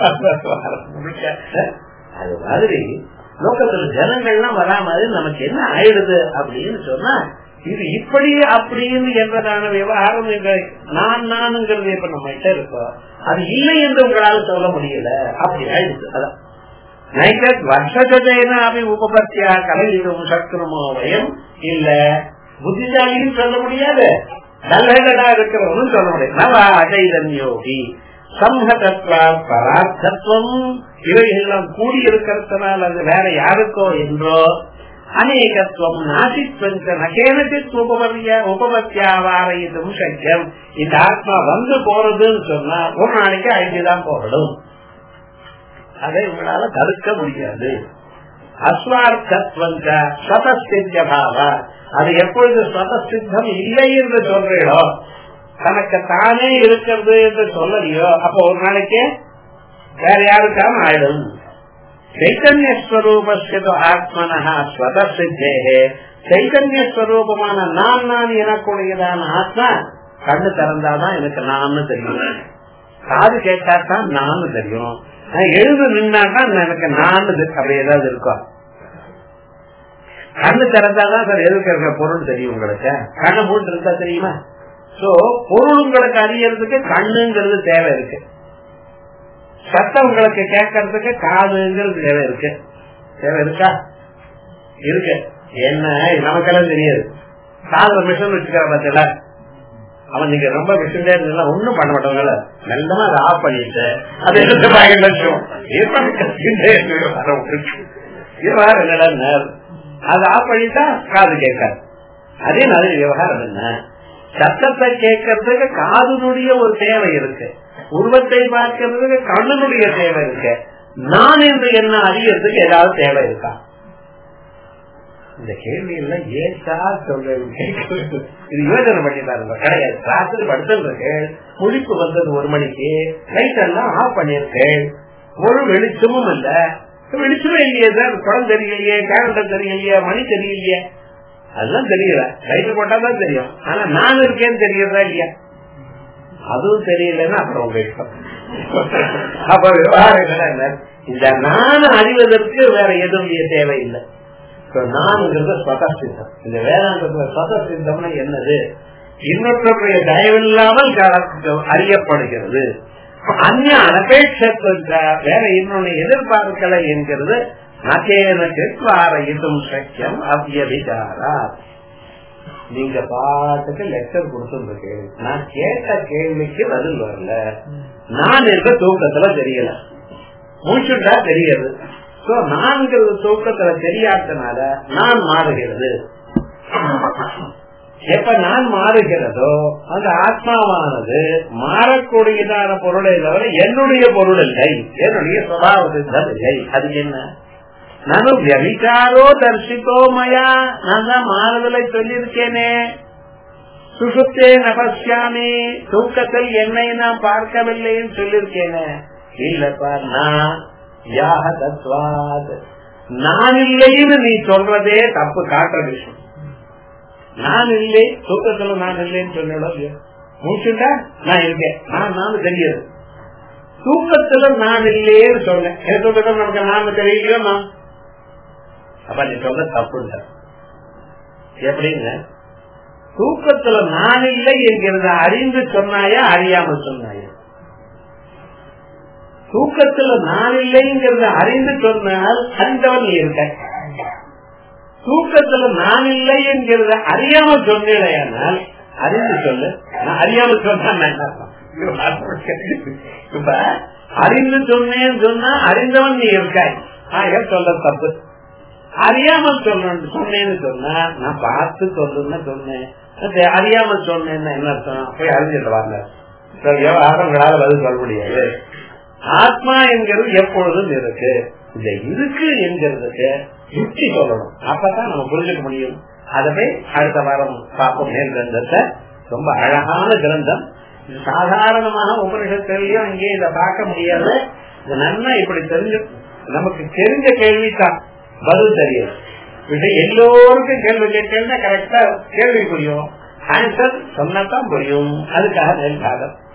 அது மாதிரி லோக்கத்துல ஜனங்கள்லாம் வராம நமக்கு என்ன ஆயிடுது அப்படின்னு சொன்னா இது இப்படி அப்படின்னு என்றதான விவகாரம் நான் நானுங்கிறது இப்ப நம்ம கிட்ட இருக்கோம் அது இல்லை என்று உங்களால சொல்ல முடியல அப்படி ஆயிடுச்சு அதான் நைகத் வருஷத்தைனா அப்படி உபபத்தியா கலையிடும் சக்கரமோ வயம் இல்ல புத்திசாலின்னு சொல்ல முடியாது நல்லடா இருக்கிறவனும் சொல்ல முடியாது நவ அஜைதன் யோகி சம்ஹதத்வா பரார்த்தத்துவம் இவைகள்லாம் கூடியிருக்கிறதுனால் அது வேற யாருக்கோ என்றோ அநேகத்துவம் நாசித்வம் நகேனச்சித் உபபத்திய உபபத்தியாவாரயிதும் சக்கியம் இந்த ஆத்மா வந்து போறதுன்னு சொன்னா ஒரு நாளைக்கு அழிஞ்சுதான் போகணும் அதை உங்களால தடுக்க முடியாது அஸ்வார்த்தத்வம் ஸ்வதஸ்தித்ய பாவா அது எப்பொழுது ஸ்வதசித்தம் இல்லை என்று சொல்றீங்களோ தனக்கு தானே இருக்கிறது என்று சொல்லலையோ அப்ப ஒரு நாளைக்கு வேற யாருக்காம ஆயிடும் చైతన్య స్వరూపస్థిత ఆత్మన స్వతసిద్ధే చైతన్య స్వరూபமான நான் நான் எனக்கூடியதான ஆத்மா கண்ணு திறந்தாதான் எனக்கு நான் தெரியும் காது கேட்டாதான் நான் தெரியும் எழுது நின்னாதான் எனக்கு நான் அப்படி ஏதாவது இருக்கும் கண்ணு திறந்தாதான் சார் எதுக்கு இருக்கிற பொருள் தெரியும் உங்களுக்கு கண்ணு மூட்டு இருந்தா தெரியுமா சோ பொருள் உங்களுக்கு அறியறதுக்கு கண்ணுங்கிறது தேவை இருக்கு சத்தம் உங்களுக்கு கேட்கறதுக்கு காதுங்கிறது தேவை இருக்கு தேவை இருக்கா இருக்கு என்ன நமக்கெல்லாம் தெரியாது காதுல மிஷின் வச்சுக்கிற பத்தில அவன் நீங்க ரொம்ப மிஷின் இருந்தா ஒண்ணும் பண்ண மாட்டவங்கள மெல்லமா அதை ஆஃப் பண்ணிட்டு அதை எடுத்து பாக்கெட் வச்சோம் அதை ஆஃப் பண்ணிட்டா காது கேட்காது அதே மாதிரி விவகாரம் என்ன சத்தத்தை கேட்கறதுக்கு காதுனுடைய ஒரு தேவை இருக்கு உருவத்தை பார்க்கறதுக்கு கண்ணனுடைய தேவை இருக்கு நான் என்று என்ன அறியறதுக்கு ஏதாவது தேவை இருக்கா இந்த கேள்வி எல்லாம் ஏசா சொல்றேன் இது யோஜனை பண்ணிட்டாருங்க கிடையாது ராத்திரி படுத்திருக்கேன் முழிப்பு வந்தது ஒரு மணிக்கு லைட் எல்லாம் ஆஃப் பண்ணிருக்கேன் ஒரு வெளிச்சமும் இல்ல வெளிச்சமே இல்லையே சார் குளம் தெரியலையே கேலண்டர் தெரியலையே மணி தெரியலையே அதெல்லாம் தெரியல லைட் போட்டாதான் தெரியும் ஆனா நான் இருக்கேன்னு தெரியறதா இல்லையா அதுவும் தெரியலன்னா அப்புறம் உங்க இஷ்டம் அப்ப விவகாரங்கள் என்ன இந்த நான் அறிவதற்கு வேற எதுவும் தேவையில்லை நான்ங்கிறது ஸ்வதசித்தம் இந்த வேதாந்தத்துல ஸ்வதசித்தம்னா என்னது இன்னொருடைய தயவில்லாமல் அறியப்படுகிறது அந்நிய அனபேட்சத்துக்கு வேற இன்னொன்னு எதிர்பார்க்கலை என்கிறது நகேன கிருத்வாரயிதும் சக்கியம் அவ்யபிகாரா நீங்க பாட்டுக்கு லெக்சர் கொடுத்துருக்கேன் நான் கேட்ட கேள்விக்கு பதில் வரல நான் இருக்க தூக்கத்துல தெரியல மூச்சுட்டா தெரியாது நான்கிறது தூக்கத்துல தெரியாதனால நான் மாறுகிறது எப்ப நான் மாறுகிறதோ அந்த ஆத்மாவானது மாறக்கூடியதான பொருளை தவிர என்னுடைய பொருள் இல்லை என்னுடைய சுவாவ சித்தம் இல்லை அது என்ன நானும் வியபிச்சாரோ தரிசித்தோ மயா நான் தான் மாறுதலை சொல்லியிருக்கேனே சுசுத்தே நபஸ்யாமி தூக்கத்தில் என்னை நான் பார்க்கவில்லைன்னு சொல்லியிருக்கேனே இல்லப்பா நான் யாக தத்வாத் நான் இல்லைன்னு நீ சொல்றதே தப்பு காட்டுற விஷயம் நான் இல்லை தூக்கத்துல நான் இல்லைன்னு சொன்ன மூச்சுட்டா நான் இருக்கேன் நான் நான் தெரியாது தூக்கத்துல நான் இல்லையேன்னு சொன்னேன் தூக்கத்துல நமக்கு நான் தெரியலையோ நான் அப்ப நீ சொல்ல தப்பு எப்படிங்க தூக்கத்துல நான் இல்லை என்கிறத அறிந்து சொன்னாயா அறியாம சொன்னாயா தூக்கத்துல நான் இல்லைங்கிறத அறிந்து சொன்னால் அறிந்தவன் நீ இருக்க தூக்கத்துல நான் இல்லை என்கிறத அறியாம சொன்னேனால் அறிந்து சொல்லு நான் அறியாம சொன்னா இப்ப அறிந்து சொன்னேன்னு சொன்னா அறிந்தவன் நீ இருக்காய் ஆக சொல்ல தப்பு அறியாமல் சொல்லணும் சொன்னேன்னு சொன்னா நான் பார்த்து சொல்லுன்னு சொன்னேன் அறியாமல் சொன்னேன்னா என்ன அர்த்தம் போய் அறிஞ்சிட்டு வாங்க விவகாரங்களால பதில் சொல்ல முடியாது ஆத்மா என்கிறது எப்பொழுதும் இருக்கு இந்த இருக்கு என்கிறதுக்கு யுக்தி சொல்லணும் அப்பதான் நம்ம புரிஞ்சுக்க முடியும் அதவே அடுத்த வாரம் பார்ப்போம் மேல் கிரந்தத்தை ரொம்ப அழகான கிரந்தம் இது சாதாரணமாக உபனிஷத்திலையும் இங்கே இதை பார்க்க முடியாது இது நல்லா இப்படி தெரிஞ்சு நமக்கு தெரிஞ்ச கேள்விதான் பதில் தெரியும் இது எல்லோருக்கும் கேள்வி கேட்கணும்னா கரெக்டா கேள்வி புரியும் ஆன்சர் சொன்னதான் புரியும் அதுக்காக நெல் காலம்